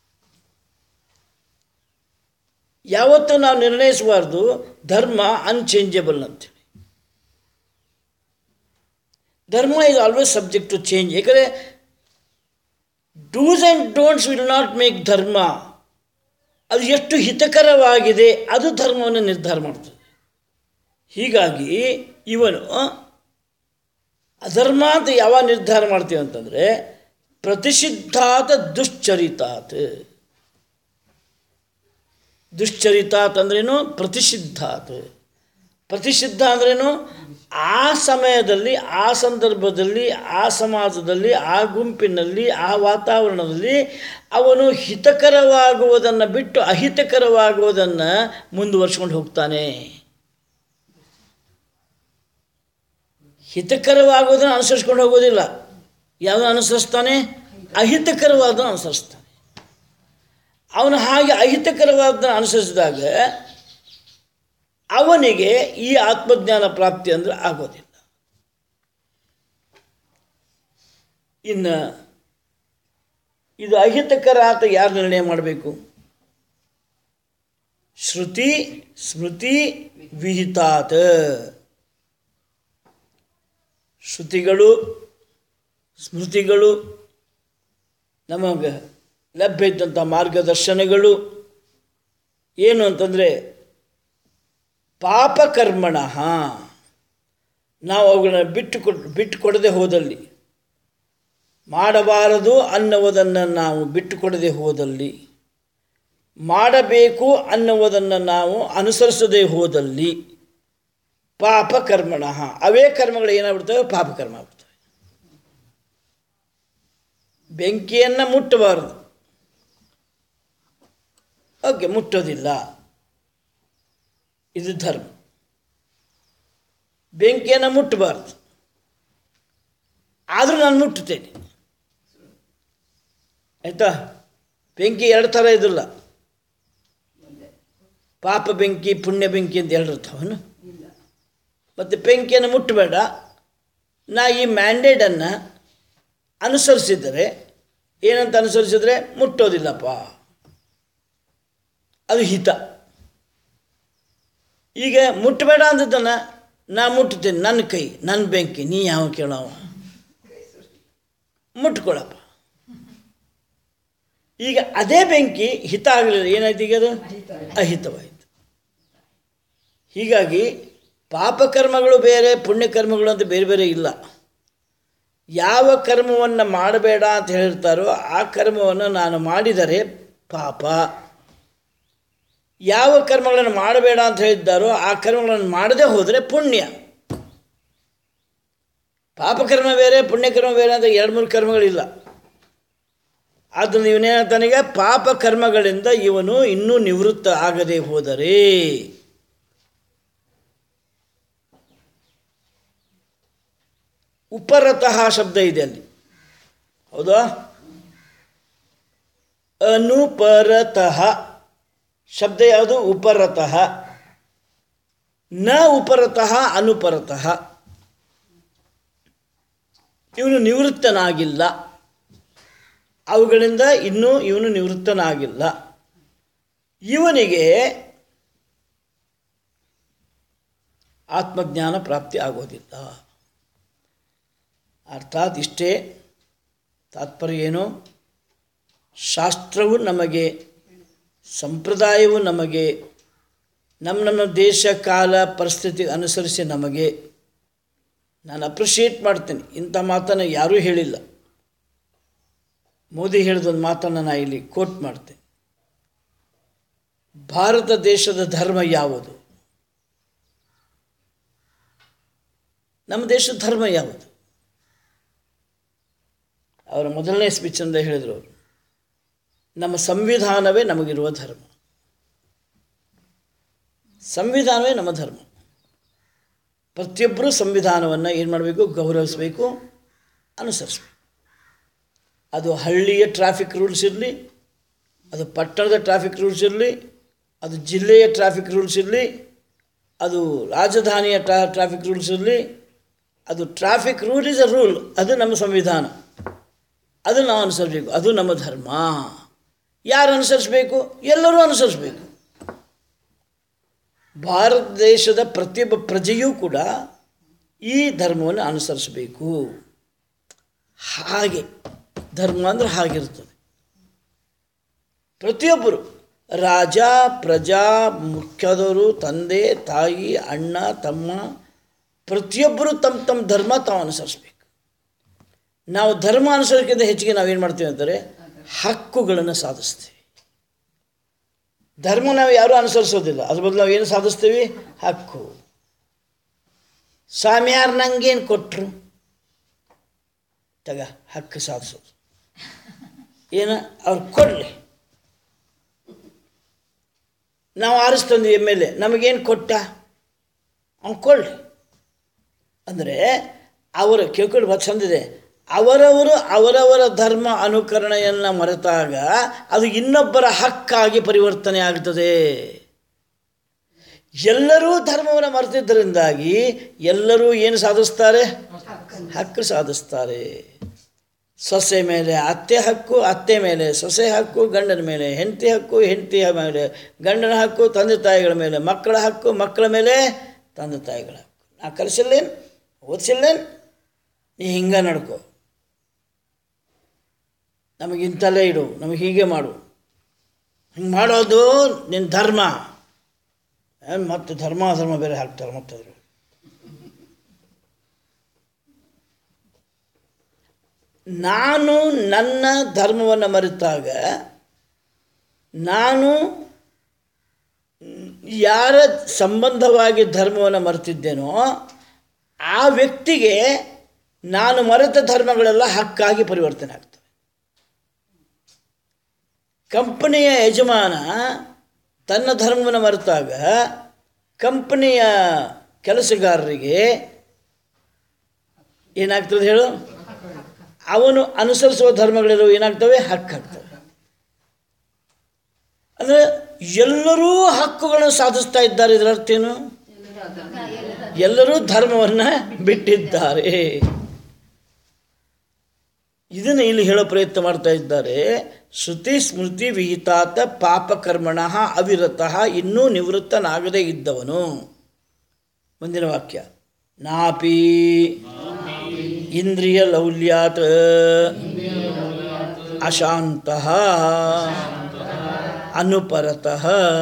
ಯಾವತ್ತೂ ನಾವು ನಿರ್ಣಯಿಸಬಾರ್ದು ಧರ್ಮ ಅನ್ಚೇಂಜಬಲ್ ಅಂತೇಳಿ dharma is always subject to change ಏಕೆಂದರೆ dos and don'ts will not make dharma ಅದು ಎಷ್ಟು ಹಿತಕರವಾಗಿದೆ ಅದು ಧರ್ಮವನ್ನು ನಿರ್ಧಾರ ಮಾಡ್ತದೆ ಹೀಗಾಗಿ ಇವನು ಅಧರ್ಮ ಅಂತ ಯಾವಾಗ ನಿರ್ಧಾರ ಮಾಡ್ತೀವಿ ಅಂತಂದರೆ ಪ್ರತಿಷಿದ್ಧಾತ ದುಶ್ಚರಿತಾತ್ ದುಶ್ಚರಿತಾತ್ ಅಂದ್ರೇನು ಪ್ರತಿಷಿದ್ಧಾತ್ ಪ್ರತಿಷಿದ್ಧ ಅಂದ್ರೇನು ಆ ಸಮಯದಲ್ಲಿ ಆ ಸಂದರ್ಭದಲ್ಲಿ ಆ ಸಮಾಜದಲ್ಲಿ ಆ ಗುಂಪಿನಲ್ಲಿ ಆ ವಾತಾವರಣದಲ್ಲಿ ಅವನು ಹಿತಕರವಾಗುವುದನ್ನು ಬಿಟ್ಟು ಅಹಿತಕರವಾಗುವುದನ್ನು ಮುಂದುವರ್ಸ್ಕೊಂಡು ಹೋಗ್ತಾನೆ ಹಿತಕರವಾಗುವುದನ್ನು ಅನುಸರಿಸ್ಕೊಂಡು ಹೋಗೋದಿಲ್ಲ ಯಾವುದನ್ನು ಅನುಸರಿಸ್ತಾನೆ ಅಹಿತಕರವಾದನ್ನು ಅನುಸರಿಸ್ತಾನೆ ಅವನು ಹಾಗೆ ಅಹಿತಕರವಾದನ್ನು ಅನುಸರಿಸಿದಾಗ ಅವನಿಗೆ ಈ ಆತ್ಮಜ್ಞಾನ ಪ್ರಾಪ್ತಿ ಅಂದರೆ ಆಗೋದಿಲ್ಲ ಇನ್ನು ಇದು ಅಹಿತಕರ ಅಂತ ಯಾರು ನಿರ್ಣಯ ಮಾಡಬೇಕು ಶ್ರುತಿ ಸ್ಮೃತಿ ವಿಹಿತಾತ್ ಶ್ರುತಿಗಳು ಸ್ಮೃತಿಗಳು ನಮಗೆ ಲಭ್ಯ ಇದ್ದಂಥ ಮಾರ್ಗದರ್ಶನಗಳು ಏನು ಅಂತಂದರೆ ಪಾಪಕರ್ಮಣ ನಾವು ಅವುಗಳನ್ನ ಬಿಟ್ಟು ಕೊಡ್ ಬಿಟ್ಟು ಕೊಡದೆ ಹೋದಲ್ಲಿ ಮಾಡಬಾರದು ಅನ್ನುವುದನ್ನು ನಾವು ಬಿಟ್ಟು ಕೊಡದೆ ಹೋದಲ್ಲಿ ಮಾಡಬೇಕು ಅನ್ನುವುದನ್ನು ನಾವು ಅನುಸರಿಸದೇ ಹೋದಲ್ಲಿ ಪಾಪಕರ್ಮಣ ಅವೇ ಕರ್ಮಗಳು ಏನಾಗ್ಬಿಡ್ತವೆ ಪಾಪಕರ್ಮ ಆಗ್ಬಿಡ್ತವೆ ಬೆಂಕಿಯನ್ನು ಮುಟ್ಟಬಾರದು ಓಕೆ ಮುಟ್ಟೋದಿಲ್ಲ ಇದು ಧರ್ಮ ಬೆಂಕಿಯನ್ನು ಮುಟ್ಟಬಾರ್ದು ಆದರೂ ನಾನು ಮುಟ್ಟುತ್ತೇನೆ ಆಯಿತಾ ಬೆಂಕಿ ಎರಡು ಥರ ಇದಿಲ್ಲ ಪಾಪ ಬೆಂಕಿ ಪುಣ್ಯ ಬೆಂಕಿ ಅಂತ ಹೇಳಿರ್ತಾವನು ಮತ್ತು ಬೆಂಕಿಯನ್ನು ಮುಟ್ಟಬೇಡ ನಾ ಈ ಮ್ಯಾಂಡೇಟನ್ನು ಅನುಸರಿಸಿದರೆ ಏನಂತ ಅನುಸರಿಸಿದರೆ ಮುಟ್ಟೋದಿಲ್ಲಪ್ಪ ಅದು ಹಿತ ಈಗ ಮುಟ್ಟಬೇಡ ಅಂದದ್ದನ್ನು ನಾ ಮುಟ್ತೇನೆ ನನ್ನ ಕೈ ನನ್ನ ಬೆಂಕಿ ನೀ ಯಾವ ಕೇಳವ ಮುಟ್ಕೊಳಪ್ಪ ಈಗ ಅದೇ ಬೆಂಕಿ ಹಿತ ಆಗಲಿಲ್ಲ ಏನಾಯ್ತು ಈಗ ಅದು ಅಹಿತವಾಯಿತು ಹೀಗಾಗಿ ಪಾಪಕರ್ಮಗಳು ಬೇರೆ ಪುಣ್ಯಕರ್ಮಗಳು ಅಂತ ಬೇರೆ ಬೇರೆ ಇಲ್ಲ ಯಾವ ಕರ್ಮವನ್ನು ಮಾಡಬೇಡ ಅಂತ ಹೇಳಿರ್ತಾರೋ ಆ ಕರ್ಮವನ್ನು ನಾನು ಮಾಡಿದರೆ ಪಾಪ ಯಾವ ಕರ್ಮಗಳನ್ನು ಮಾಡಬೇಡ ಅಂತ ಹೇಳಿದ್ದಾರೋ ಆ ಕರ್ಮಗಳನ್ನು ಮಾಡದೆ ಹೋದರೆ ಪುಣ್ಯ ಪಾಪಕರ್ಮ ಬೇರೆ ಪುಣ್ಯಕರ್ಮ ಬೇರೆ ಅಂತ ಎರಡು ಮೂರು ಕರ್ಮಗಳಿಲ್ಲ ಆದ್ದರಿಂದ ಇವನೇನಂತಾನೀಗ ಪಾಪ ಕರ್ಮಗಳಿಂದ ಇವನು ಇನ್ನೂ ನಿವೃತ್ತ ಆಗದೆ ಹೋದರೆ ಉಪರತಃ ಶಬ್ದ ಇದೆ ಅಲ್ಲಿ ಹೌದಾ ಅನುಪರತಃ ಶಬ್ದ ಯಾವುದು ಉಪರತಃ ನ ಉಪರತಃ ಅನುಪರತಃ ಇವನು ನಿವೃತ್ತನಾಗಿಲ್ಲ ಅವುಗಳಿಂದ ಇನ್ನೂ ಇವನು ನಿವೃತ್ತನಾಗಿಲ್ಲ ಇವನಿಗೆ ಆತ್ಮಜ್ಞಾನ ಪ್ರಾಪ್ತಿ ಆಗೋದಿಲ್ಲ ಅರ್ಥಾತ್ ಇಷ್ಟೇ ತಾತ್ಪರ್ಯ ಏನು ಶಾಸ್ತ್ರವು ನಮಗೆ ಸಂಪ್ರದಾಯವು ನಮಗೆ ನಮ್ಮ ನಮ್ಮ ದೇಶ ಕಾಲ ಪರಿಸ್ಥಿತಿ ಅನುಸರಿಸಿ ನಮಗೆ ನಾನು ಅಪ್ರಿಷಿಯೇಟ್ ಮಾಡ್ತೇನೆ ಇಂಥ ಮಾತನ್ನು ಯಾರೂ ಹೇಳಿಲ್ಲ ಮೋದಿ ಹೇಳಿದೊಂದು ಮಾತನ್ನು ನಾನು ಇಲ್ಲಿ ಕೋಟ್ ಮಾಡ್ತೇನೆ ಭಾರತ ದೇಶದ ಧರ್ಮ ಯಾವುದು ನಮ್ಮ ದೇಶದ ಧರ್ಮ ಯಾವುದು ಅವರ ಮೊದಲನೇ ಸ್ಪೀಚಿಂದ ಹೇಳಿದರು ಅವರು ನಮ್ಮ ಸಂವಿಧಾನವೇ ನಮಗಿರುವ ಧರ್ಮ ಸಂವಿಧಾನವೇ ನಮ್ಮ ಧರ್ಮ ಪ್ರತಿಯೊಬ್ಬರೂ ಸಂವಿಧಾನವನ್ನು ಏನು ಮಾಡಬೇಕು ಗೌರವಿಸಬೇಕು ಅನುಸರಿಸಬೇಕು ಅದು ಹಳ್ಳಿಯ ಟ್ರಾಫಿಕ್ ರೂಲ್ಸ್ ಇರಲಿ ಅದು ಪಟ್ಟಣದ ಟ್ರಾಫಿಕ್ ರೂಲ್ಸ್ ಇರಲಿ ಅದು ಜಿಲ್ಲೆಯ ಟ್ರಾಫಿಕ್ ರೂಲ್ಸ್ ಇರಲಿ ಅದು ರಾಜಧಾನಿಯ ಟ್ರಾ ಟ್ರಾಫಿಕ್ ರೂಲ್ಸ್ ಇರಲಿ ಅದು traffic rule is a rule ಅದು ನಮ್ಮ ಸಂವಿಧಾನ ಅದು ನಾವು ಅನುಸರಿಸಬೇಕು ಅದು ನಮ್ಮ ಧರ್ಮ ಯಾರು ಅನುಸರಿಸಬೇಕು ಎಲ್ಲರೂ ಅನುಸರಿಸಬೇಕು ಭಾರತ ದೇಶದ ಪ್ರತಿಯೊಬ್ಬ ಪ್ರಜೆಯೂ ಕೂಡ ಈ ಧರ್ಮವನ್ನು ಅನುಸರಿಸಬೇಕು ಹಾಗೆ ಧರ್ಮ ಅಂದರೆ ಹಾಗಿರ್ತದೆ ಪ್ರತಿಯೊಬ್ಬರು ರಾಜ ಪ್ರಜಾ ಮುಖ್ಯದವರು ತಂದೆ ತಾಯಿ ಅಣ್ಣ ತಮ್ಮ ಪ್ರತಿಯೊಬ್ಬರು ತಮ್ಮ ತಮ್ಮ ಧರ್ಮ ತಾವು ಅನುಸರಿಸಬೇಕು ನಾವು ಧರ್ಮ ಅನುಸರಿಕೆಯಿಂದ ಹೆಚ್ಚಿಗೆ ನಾವೇನು ಮಾಡ್ತೀವಿ ಅಂತಾರೆ ಹಕ್ಕುಗಳನ್ನು ಸಾಧಿಸ್ತೀವಿ ಧರ್ಮ ನಾವು ಯಾರೂ ಅನುಸರಿಸೋದಿಲ್ಲ ಅದ್ರ ಬದಲು ನಾವು ಏನು ಸಾಧಿಸ್ತೀವಿ ಹಕ್ಕು ಸ್ವಾಮಿಯಾರು ನಂಗೇನು ಕೊಟ್ಟರು ತಗ ಹಕ್ಕು ಸಾಧಿಸೋದು ಏನು ಅವ್ರು ಕೊಡಲಿ ನಾವು ಆರಿಸ್ತಂದ್ವಿ ಎಮ್ ಎಲ್ ಎ ನಮಗೇನು ಕೊಟ್ಟ ಅವ್ನು ಕೊಡಲಿ ಅಂದರೆ ಅವರ ಕೇಳ್ಕೊಂಡು ಬತ್ ಚಂದಿದೆ ಅವರವರು ಅವರವರ ಧರ್ಮ ಅನುಕರಣೆಯನ್ನು ಮರೆತಾಗ ಅದು ಇನ್ನೊಬ್ಬರ ಹಕ್ಕಾಗಿ ಪರಿವರ್ತನೆ ಆಗ್ತದೆ ಎಲ್ಲರೂ ಧರ್ಮವನ್ನು ಮರೆತಿದ್ದರಿಂದಾಗಿ ಎಲ್ಲರೂ ಏನು ಸಾಧಿಸ್ತಾರೆ ಹಕ್ಕು ಸಾಧಿಸ್ತಾರೆ ಸೊಸೆ ಮೇಲೆ ಅತ್ತೆ ಹಕ್ಕು ಅತ್ತೆ ಮೇಲೆ ಸೊಸೆ ಹಕ್ಕು ಗಂಡನ ಮೇಲೆ ಹೆಂಡತಿ ಹಕ್ಕು ಹೆಂಡತಿಯ ಮೇಲೆ ಗಂಡನ ಹಕ್ಕು ತಂದೆ ತಾಯಿಗಳ ಮೇಲೆ ಮಕ್ಕಳ ಹಕ್ಕು ಮಕ್ಕಳ ಮೇಲೆ ತಂದೆ ತಾಯಿಗಳ ಹಕ್ಕು ನಾ ಕಲಿಸಿಲ್ಲೇನು ಓದಿಸಿಲ್ಲೇನು ನೀ ಹಿಂಗೆ ನಡ್ಕೋ ನಮಗೆ ಇಂಥಲ್ಲೇ ಇಡು ನಮಗೆ ಹೀಗೆ ಮಾಡು ಹಿಂಗೆ ಮಾಡೋದು ನಿನ್ನ ಧರ್ಮ ಏನ್ ಮತ್ತೆ ಧರ್ಮ ಧರ್ಮ ಬೇರೆ ಹಾಕ್ತಾರೆ ಮತ್ತೆ ಅದ್ರ ನಾನು ನನ್ನ ಧರ್ಮವನ್ನು ಮರೆತಾಗ ನಾನು ಯಾರ ಸಂಬಂಧವಾಗಿ ಧರ್ಮವನ್ನು ಮರೆತಿದ್ದೇನೋ ಆ ವ್ಯಕ್ತಿಗೆ ನಾನು ಮರೆತ ಧರ್ಮಗಳೆಲ್ಲ ಹಕ್ಕಾಗಿ ಪರಿವರ್ತನೆ ಆಗ್ತವೆ ಕಂಪನಿಯ ಯಜಮಾನ ತನ್ನ ಧರ್ಮವನ್ನು ಮರೆತಾಗ ಕಂಪನಿಯ ಕೆಲಸಗಾರರಿಗೆ ಏನಾಗ್ತದೆ ಹೇಳು ಅವನು ಅನುಸರಿಸುವ ಧರ್ಮಗಳೆಲ್ಲವೂ ಏನಾಗ್ತವೆ ಹಕ್ಕಾಗ್ತವೆ ಅಂದರೆ ಎಲ್ಲರೂ ಹಕ್ಕುಗಳನ್ನು ಸಾಧಿಸ್ತಾ ಇದ್ದಾರೆ ಇದರ ಅರ್ಥ ಏನು ಎಲ್ಲರೂ ಧರ್ಮವನ್ನು ಬಿಟ್ಟಿದ್ದಾರೆ ಇದನ್ನು ಇಲ್ಲಿ ಹೇಳೋ ಪ್ರಯತ್ನ ಮಾಡ್ತಾ ಇದ್ದಾರೆ ಶ್ರುತಿ ಸ್ಮೃತಿ ವಿಹಿತಾತ ಪಾಪಕರ್ಮಣ ಅವಿರತಃ ಇನ್ನೂ ನಿವೃತ್ತನಾಗದೇ ಇದ್ದವನು ಮುಂದಿನ ವಾಕ್ಯ ನಾಪಿ ಇಂದ್ರಿಯ ಲೌಲ್ಯಾತ್ ಅಶಾಂತಃ ಅನುಪರತಃ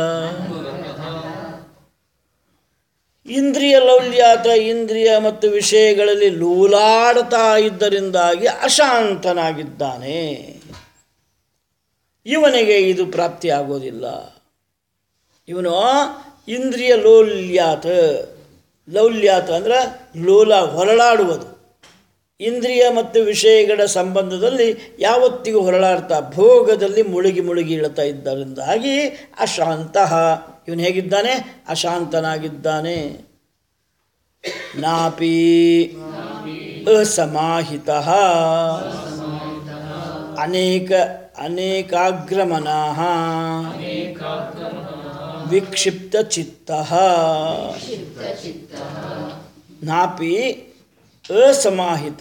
ಇಂದ್ರಿಯ ಲೌಲ್ಯಾತ ಇಂದ್ರಿಯ ಮತ್ತು ವಿಷಯಗಳಲ್ಲಿ ಲೂಲಾಡ್ತಾ ಇದ್ದರಿಂದಾಗಿ ಅಶಾಂತನಾಗಿದ್ದಾನೆ ಇವನಿಗೆ ಇದು ಪ್ರಾಪ್ತಿಯಾಗೋದಿಲ್ಲ ಇವನು ಇಂದ್ರಿಯ ಲೌಲ್ಯಾತ ಲೌಲ್ಯಾತ ಅಂದ್ರೆ ಲೋಲ ಹೊರಳಾಡುವುದು ಇಂದ್ರಿಯ ಮತ್ತು ವಿಷಯಗಳ ಸಂಬಂಧದಲ್ಲಿ ಯಾವತ್ತಿಗೂ ಹೊರಳಾಡ್ತಾ ಭೋಗದಲ್ಲಿ ಮುಳುಗಿ ಮುಳುಗಿ ಇಳ್ತಾ ಇದ್ದರಿಂದಾಗಿ ಅಶಾಂತಃ ಇವನು ಹೇಗಿದ್ದಾನೆ ಅಶಾಂತನಾಗಿದ್ದಾನೆ ನಾಪಿ ಅಸಮಾಹಿತ ಅನೇಕ ಅನೇಕಾಗ್ರಮನಾ ವಿಕ್ಷಿಪ್ತ ಚಿತ್ತ ನಾಪಿ ಅಸಮಾಹಿತ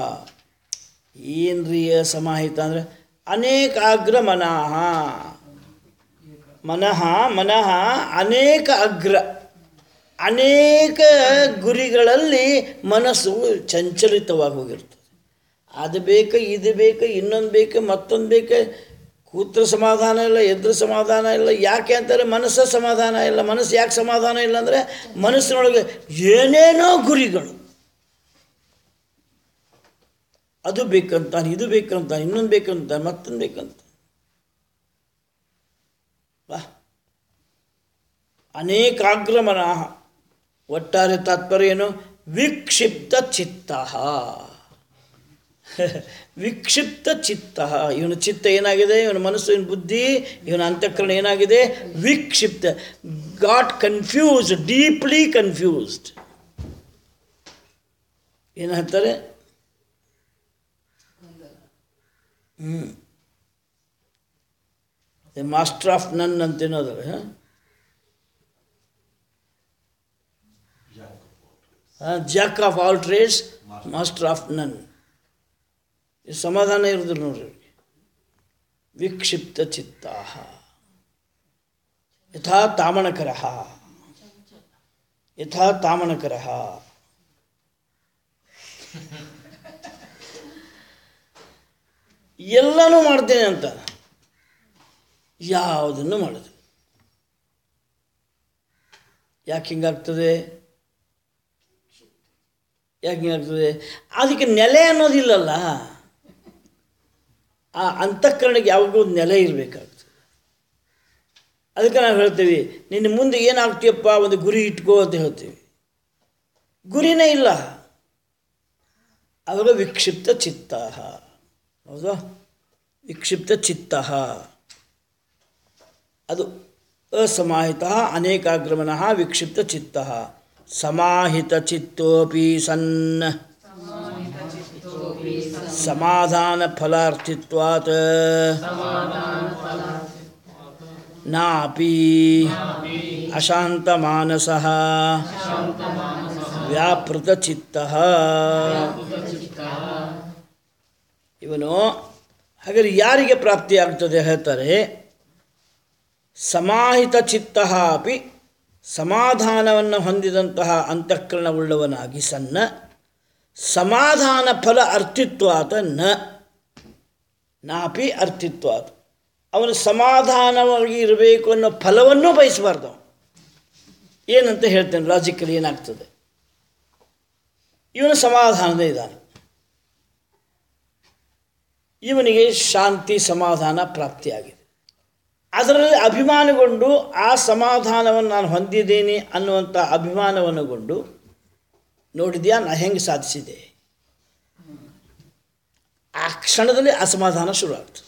ಏನ್ರಿ ಅಸಮಾಹಿತ ಅಂದರೆ ಅನೇಕಾಗ್ರ ಮನಃ ಮನಃ ಮನಃ ಅನೇಕ ಅಗ್ರ ಅನೇಕ ಗುರಿಗಳಲ್ಲಿ ಮನಸ್ಸು ಚಂಚಲಿತವಾಗಿ ಹೋಗಿರ್ತದೆ ಅದು ಬೇಕು ಇದು ಬೇಕು ಇನ್ನೊಂದು ಬೇಕು ಮತ್ತೊಂದು ಬೇಕು ಕೂತ್ರ ಸಮಾಧಾನ ಇಲ್ಲ ಎದ್ರ ಸಮಾಧಾನ ಇಲ್ಲ ಯಾಕೆ ಅಂತಾರೆ ಮನಸ್ಸ ಸಮಾಧಾನ ಇಲ್ಲ ಮನಸ್ಸು ಯಾಕೆ ಸಮಾಧಾನ ಇಲ್ಲ ಅಂದರೆ ಮನಸ್ಸಿನೊಳಗೆ ಏನೇನೋ ಗುರಿಗಳು ಅದು ಬೇಕಂತಾನೆ ಇದು ಬೇಕಂತಾನೆ ಇನ್ನೊಂದು ಬೇಕಂತ ಮತ್ತೊಂದು ಬೇಕಂತ ವಾ ಅನೇಕಾಗ್ರಮನ ಒಟ್ಟಾರೆ ತಾತ್ಪರ್ಯ ಏನು ವಿಕ್ಷಿಪ್ತ ಚಿತ್ತ ವಿಕ್ಷಿಪ್ತ ಚಿತ್ತ ಇವನ ಚಿತ್ತ ಏನಾಗಿದೆ ಇವನ ಮನಸ್ಸು ಇವನ ಬುದ್ಧಿ ಇವನ ಅಂತಃಕರಣ ಏನಾಗಿದೆ ವಿಕ್ಷಿಪ್ತ ಗಾಟ್ ಕನ್ಫ್ಯೂಸ್ಡ್ ಡೀಪ್ಲಿ ಕನ್ಫ್ಯೂಸ್ಡ್ ಏನು ಹೇಳ್ತಾರೆ ಹ್ಞೂ ಮಾಸ್ಟರ್ ಆಫ್ ನನ್ ಅಂತ ಏನೋದ್ರೆ jack of all trades master of none ಈ ಸಮಾಧಾನ ಇರೋದಿಲ್ಲ ನೋಡ್ರಿ ಇವ್ರಿಗೆ. ವಿಕ್ಷಿಪ್ತ ಚಿತ್ತ ಯಥಾ ತಾಮಣಕರ ಯಥಾ ತಾಮಣಕರ ಎಲ್ಲನೂ ಮಾಡ್ತೇನೆ ಅಂತ ಯಾವುದನ್ನು ಮಾಡೋದು ಯಾಕೆ ಹಿಂಗಾಗ್ತದೆ ಯಾಕೆ ಹಿಂಗಾಗ್ತದೆ ಅದಕ್ಕೆ ನೆಲೆ ಅನ್ನೋದಿಲ್ಲಲ್ಲ ಆ ಅಂತಃಕರಣಕ್ಕೆ ಯಾವಾಗೂ ಒಂದು ನೆಲೆ ಇರಬೇಕಾಗ್ತದೆ ಅದಕ್ಕೆ ನಾವು ಹೇಳ್ತೀವಿ ನಿನ್ನ ಮುಂದೆ ಏನಾಗ್ತೀಯಪ್ಪ ಒಂದು ಗುರಿ ಇಟ್ಕೋ ಅಂತ ಹೇಳ್ತೀವಿ ಗುರಿನೇ ಇಲ್ಲ ಅವಾಗ ವಿಕ್ಷಿಪ್ತ ಚಿತ್ತ ಹೌದಾ ವಿಕ್ಷಿಪ್ತ ಚಿತ್ತ ಅದು ಅಸಮಾಹಿತ ಅನೇಕಾಗ್ರಮಣ ವಿಕ್ಷಿಪ್ತ ಚಿತ್ತ ಸಮಾಹಿತ ಚಿತ್ತೋಪಿ ಸನ್ ಸಮಾಧಾನ ಫಲಾರ್ಥಿತ್ವಾತ್ ನಾಪಿ ಅಶಾಂತ ಮಾನಸ ವ್ಯಾಪೃತ ಚಿತ್ತ ಇವನು ಹಾಗಾದ್ರೆ ಯಾರಿಗೆ ಪ್ರಾಪ್ತಿಯಾಗ್ತದೆ ಹೇಳ್ತಾರೆ ಸಮಾಹಿತ ಚಿತ್ತ ಅಪಿ ಸಮಾಧಾನವನ್ನು ಹೊಂದಿದಂತಹ ಅಂತಃಕರಣವುಳ್ಳವನಾಗಿ ಸನ್ನ ಸಮಾಧಾನ ಫಲ ಅರ್ಥಿತ್ವಾತ ನ ನಾಪಿ ಅರ್ಥಿತ್ವಾತ ಅವನು ಸಮಾಧಾನವಾಗಿ ಇರಬೇಕು ಅನ್ನೋ ಫಲವನ್ನೂ ಬಯಸಬಾರ್ದು ಅವನು. ಏನಂತ ಹೇಳ್ತೇನೆ ಲಾಜಿಕಲಿ ಏನಾಗ್ತದೆ ಇವನು ಸಮಾಧಾನದ ಇದ್ದಾನೆ ಇವನಿಗೆ ಶಾಂತಿ ಸಮಾಧಾನ ಪ್ರಾಪ್ತಿಯಾಗಿದೆ ಅದರಲ್ಲಿ ಅಭಿಮಾನಗೊಂಡು ಆ ಸಮಾಧಾನವನ್ನು ನಾನು ಹೊಂದಿದ್ದೇನೆ ಅನ್ನುವಂಥ ಅಭಿಮಾನವನ್ನುಗೊಂಡು ನೋಡಿದ್ಯಾ ನಾ ಹೆಂಗೆ ಸಾಧಿಸಿದೆ ಆ ಕ್ಷಣದಲ್ಲಿ ಅಸಮಾಧಾನ ಶುರು ಆಗ್ತದೆ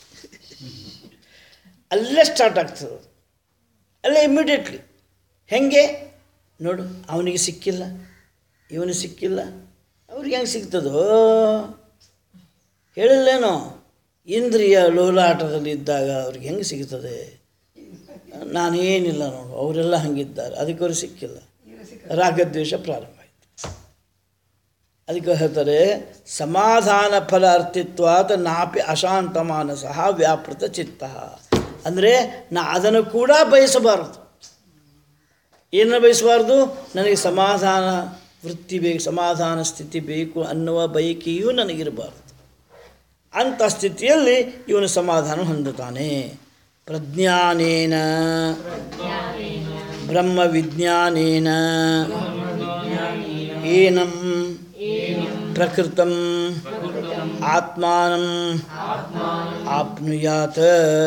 ಅಲ್ಲೇ ಸ್ಟಾರ್ಟ್ ಆಗ್ತದೆ ಅದು. ಅಲ್ಲೇ ಇಮ್ಮಿಡಿಯೇಟ್ಲಿ ಹೆಂಗೆ ನೋಡು ಅವನಿಗೆ ಸಿಕ್ಕಿಲ್ಲ ಇವನಿಗೆ ಸಿಕ್ಕಿಲ್ಲ ಅವ್ರಿಗೆ ಹೆಂಗೆ ಸಿಗ್ತದೋ ಹೇಳಿಲ್ಲೇನೋ ಇಂದ್ರಿಯ ಲೋಲಾಟದಲ್ಲಿ ಇದ್ದಾಗ ಅವ್ರಿಗೆ ಹೆಂಗೆ ಸಿಗ್ತದೆ ನಾನೇನಿಲ್ಲ ನೋಡು ಅವರೆಲ್ಲ ಹಂಗಿದ್ದಾರೆ ಅದಕ್ಕೆ ಅವ್ರು ಸಿಕ್ಕಿಲ್ಲ ರಾಗದ್ವೇಷ ಪ್ರಾರಂಭ ಆಯಿತು ಅದಕ್ಕೆ ಹೇಳ್ತಾರೆ ಸಮಾಧಾನ ಫಲ ಅರ್ಥಿತ್ವಾದ ನಾಪಿ ಅಶಾಂತ ಮಾನಸ ವ್ಯಾಪೃತ ಚಿತ್ತ ಅಂದರೆ ನಾ ಅದನ್ನು ಕೂಡ ಬಯಸಬಾರದು ಏನು ಬಯಸಬಾರ್ದು ನನಗೆ ಸಮಾಧಾನ ವೃತ್ತಿ ಬೇಕು ಸಮಾಧಾನ ಸ್ಥಿತಿ ಬೇಕು ಅನ್ನುವ ಬಯಕೆಯೂ ನನಗಿರಬಾರ್ದು ಅಂಥ ಸ್ಥಿತಿಯಲ್ಲಿ ಇವನು ಸಮಾಧಾನ ಹೊಂದುತ್ತಾನೆ ಪ್ರಜ್ಞಾನೇನ ಬ್ರಹ್ಮ ವಿಜ್ಞಾನೇನ ಏನಂ ಪ್ರಕೃತಂ ಆತ್ಮಾನಂ ಆಪ್ನುಯಾತ್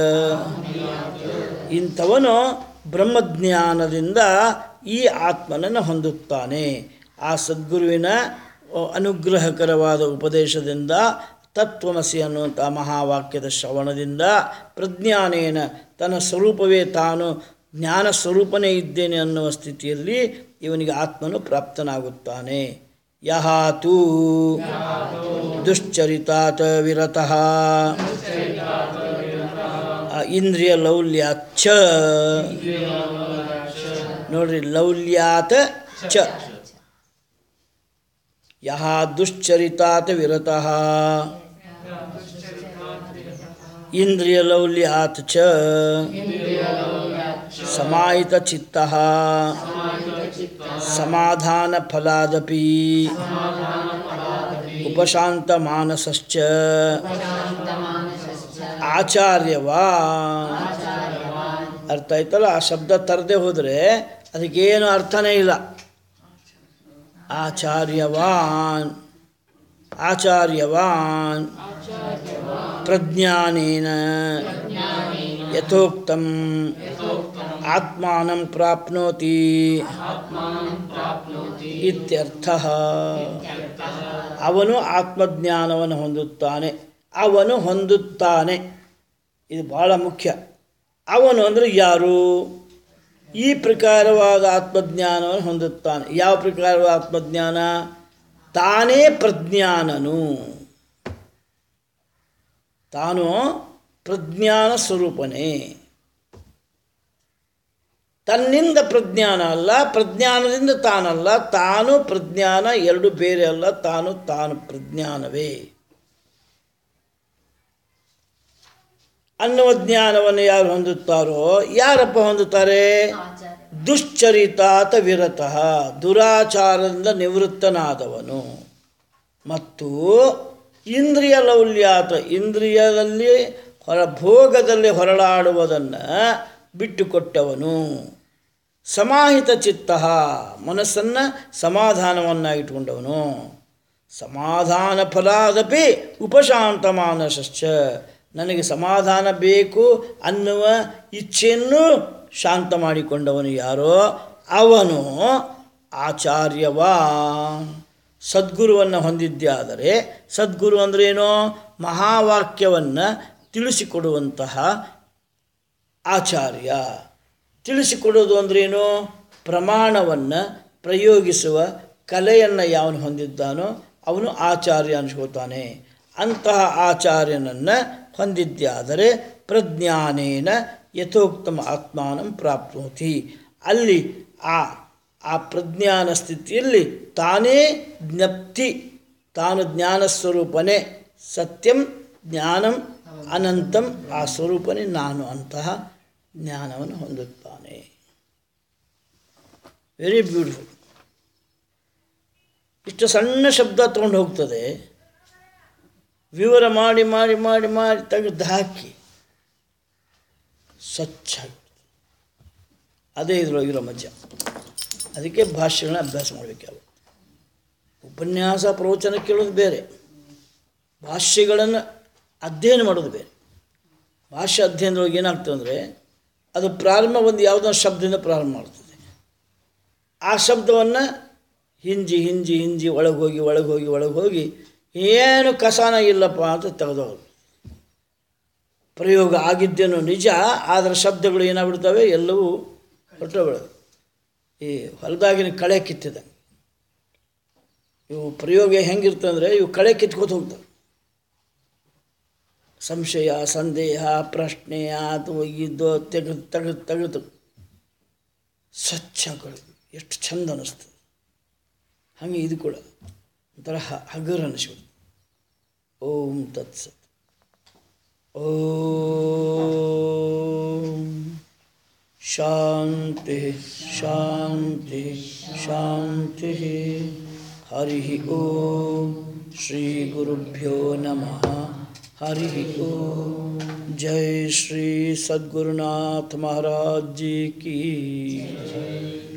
ಇಂಥವನು ಬ್ರಹ್ಮಜ್ಞಾನದಿಂದ ಈ ಆತ್ಮನನ್ನು ಹೊಂದುತ್ತಾನೆ ಆ ಸದ್ಗುರುವಿನ ಅ, ಅನುಗ್ರಹಕರವಾದ ಉಪದೇಶದಿಂದ ತತ್ವಮಸಿ ಅನ್ನುವಂಥ ಮಹಾವಾಕ್ಯದ ಶ್ರವಣದಿಂದ ಪ್ರಜ್ಞಾನೇನ ತನ್ನ ಸ್ವರೂಪವೇ ತಾನು ಜ್ಞಾನ ಸ್ವರೂಪನೇ ಇದ್ದೇನೆ ಅನ್ನುವ ಸ್ಥಿತಿಯಲ್ಲಿ ಇವನಿಗೆ ಆತ್ಮನು ಪ್ರಾಪ್ತನಾಗುತ್ತಾನೆ ಯಹಾತು ದುಶ್ಚರಿತಾತ್ ವಿರತಃ ಆ, ಇಂದ್ರಿಯ ಲೌಲ್ಯಾಚ್ಚ ನೋಡ್ರಿ ಲೌಲ್ಯಾತ್ ಚ ಯಹ ದುಶ್ಚರಿತಾತ್ ವಿರತಃ ಇಂದ್ರಿಯ ಲೌಲ್ಯಾತ್ ಚ ಸಮಾಹಿತ ಚಿತ್ತ ಸಮಾಧಾನ ಫಲಾದಪಿ ಉಪಶಾಂತ ಮಾನಸಶ್ಚ ಆಚಾರ್ಯವಾ ಅರ್ಥ ಆಯ್ತಲ್ಲ ಆ ಶಬ್ದ ತರದೆ ಹೋದರೆ ಅದಕ್ಕೇನು ಅರ್ಥನೇ ಇಲ್ಲ ಆಚಾರ್ಯವಾನ್ ಆಚಾರ್ಯವಾನ್ ಪ್ರಜ್ಞಾನೇನ ಯಥೋಕ್ತಂ ಆತ್ಮಾನಂ ಪ್ರಾಪ್ನೋತಿ ಇತ್ಯರ್ಥ ಅವನು ಆತ್ಮಜ್ಞಾನವನ್ನು ಹೊಂದುತ್ತಾನೆ ಅವನು ಹೊಂದುತ್ತಾನೆ ಇದು ಬಹಳ ಮುಖ್ಯ ಅವನು ಅಂದರೆ ಯಾರು ಈ ಪ್ರಕಾರವಾದ ಆತ್ಮಜ್ಞಾನವನ್ನು ಹೊಂದುತ್ತಾನೆ ಯಾವ ಪ್ರಕಾರವಾದ ಆತ್ಮಜ್ಞಾನ ತಾನೇ ಪ್ರಜ್ಞಾನನು ತಾನು ಪ್ರಜ್ಞಾನ ಸ್ವರೂಪನೇ ತನ್ನಿಂದ ಪ್ರಜ್ಞಾನ ಅಲ್ಲ ಪ್ರಜ್ಞಾನದಿಂದ ತಾನಲ್ಲ ತಾನು ಪ್ರಜ್ಞಾನ ಎರಡು ಬೇರೆ ಅಲ್ಲ ತಾನು ತಾನು ಪ್ರಜ್ಞಾನವೇ ಅನ್ನುವ ಜ್ಞಾನವನ್ನು ಯಾರು ಹೊಂದುತ್ತಾರೋ ಯಾರಪ್ಪ ಹೊಂದುತ್ತಾರೆ ಆಚಾರ್ಯ ದುಶ್ಚರಿತಾತ ವಿರತಃ ದುರಾಚಾರದಿಂದ ನಿವೃತ್ತನಾದವನು ಮತ್ತು ಇಂದ್ರಿಯ ಲೌಲ್ಯಾತ ಇಂದ್ರಿಯದಲ್ಲಿ ಹೊರ ಭೋಗದಲ್ಲಿ ಹೊರಳಾಡುವುದನ್ನು ಬಿಟ್ಟುಕೊಟ್ಟವನು ಸಮಾಹಿತ ಚಿತ್ತ ಮನಸ್ಸನ್ನು ಸಮಾಧಾನವನ್ನು ಇಟ್ಕೊಂಡವನು ಸಮಾಧಾನ ಫಲಾದಪಿ ಉಪಶಾಂತ ಮಾನಸಶ್ಚ ನನಗೆ ಸಮಾಧಾನ ಬೇಕು ಅನ್ನುವ ಇಚ್ಛೆಯನ್ನು ಶಾಂತ ಮಾಡಿಕೊಂಡವನು ಯಾರೋ ಅವನು ಆಚಾರ್ಯವಾ ಸದ್ಗುರುವನ್ನು ಹೊಂದಿದ್ದಾದರೆ ಸದ್ಗುರು ಅಂದ್ರೇನು ಮಹಾವಾಕ್ಯವನ್ನು ತಿಳಿಸಿಕೊಡುವಂತಹ ಆಚಾರ್ಯ ತಿಳಿಸಿಕೊಡೋದು ಅಂದ್ರೇನು ಪ್ರಮಾಣವನ್ನು ಪ್ರಯೋಗಿಸುವ ಕಲೆಯನ್ನು ಯಾವನು ಹೊಂದಿದ್ದಾನೋ ಅವನು ಆಚಾರ್ಯ ಅನ್ಸ್ಕೋತಾನೆ ಅಂತಹ ಆಚಾರ್ಯನನ್ನು ಹೊಂದಿದ್ದಾದರೆ ಪ್ರಜ್ಞಾನೇನ ಯಥೋಕ್ತಮ ಆತ್ಮಾನಂ ಪ್ರಾಪ್ನೋತಿ ಅಲ್ಲಿ ಆ ಆ ಪ್ರಜ್ಞಾನ ಸ್ಥಿತಿಯಲ್ಲಿ ತಾನೇ ಜ್ಞಪ್ತಿ ತಾನು ಜ್ಞಾನ ಸ್ವರೂಪನೇ ಸತ್ಯಂ ಜ್ಞಾನಂ ಅನಂತಂ ಆ ಸ್ವರೂಪನೇ ನಾನು ಅಂತಹ ಜ್ಞಾನವನ್ನು ಹೊಂದುತ್ತಾನೆ ವೆರಿ ಬ್ಯೂಟಿಫುಲ್ ಇಷ್ಟು ಸಣ್ಣ ಶಬ್ದ ತೊಗೊಂಡು ಹೋಗ್ತದೆ ವಿವರ ಮಾಡಿ ಮಾಡಿ ಮಾಡಿ ಮಾಡಿ ತೆಗೆದು ಹಾಕಿ ಸ್ವಚ್ಛ ಅದೇ ಇದರೊಳಗಿರೋ ಮಜಾ ಅದಕ್ಕೆ ಭಾಷೆಗಳನ್ನ ಅಭ್ಯಾಸ ಮಾಡಬೇಕಾಗುತ್ತೆ ಉಪನ್ಯಾಸ ಪ್ರವಚನ ಕೇಳೋದು ಬೇರೆ ಭಾಷ್ಯಗಳನ್ನು ಅಧ್ಯಯನ ಮಾಡೋದು ಬೇರೆ ಭಾಷೆ ಅಧ್ಯಯನದೊಳಗೆ ಏನಾಗ್ತದೆ ಅಂದರೆ ಅದು ಪ್ರಾರಂಭ ಒಂದು ಯಾವುದೋ ಒಂದು ಶಬ್ದದಿಂದ ಪ್ರಾರಂಭ ಮಾಡ್ತದೆ ಆ ಶಬ್ದವನ್ನು ಹಿಂಜಿ ಹಿಂಜಿ ಹಿಂಜಿ ಒಳಗೆ ಹೋಗಿ ಒಳಗೆ ಹೋಗಿ ಒಳಗೆ ಹೋಗಿ ಏನು ಕಸಾನ ಇಲ್ಲಪ್ಪ ಅಂತ ತೆಗೆದವರು ಪ್ರಯೋಗ ಆಗಿದ್ದೇನೋ ನಿಜ ಆದರೆ ಶಬ್ದಗಳು ಏನಾಗ್ಬಿಡ್ತವೆ ಎಲ್ಲವೂ ಹೊರಟೋಗ್ಬಿಡೋದು ಈ ಹೊಲದಾಗಿನ ಕಳೆ ಕಿತ್ತಿದಂಗೆ ಇವು ಪ್ರಯೋಗ ಹೆಂಗಿರ್ತಂದ್ರೆ ಇವು ಕಳೆ ಕಿತ್ಕೋತ ಹೋಗ್ತವೆ ಸಂಶಯ ಸಂದೇಹ ಪ್ರಶ್ನೆ ಅದು ಇದು ತೆಗೆದು ತೆಗೆದು ತೆಗೆದು ಸ್ವಚ್ಛಗಳು ಎಷ್ಟು ಚಂದ ಅನ್ನಿಸ್ತದೆ ಹಾಗೆ ಇದು ಕೂಡ ಒಂಥರ ಹ ಹಗರ್ ಅನ್ನಿಸ್ಬಿಡ್ತು ಓಂ ತತ್ಸತ್ ಓಂ ಶಾಂತಿ ಶಾಂತಿ ಶಾಂತಿ ಹರಿ ಓಂ ಶ್ರೀ ಗುರುಭ್ಯೋ ನಮಃ ಹರಿ ಓಂ ಜೈ ಶ್ರೀ ಸದ್ಗುರುನಾಥ ಮಹಾರಾಜ್ ಜಿ ಕಿ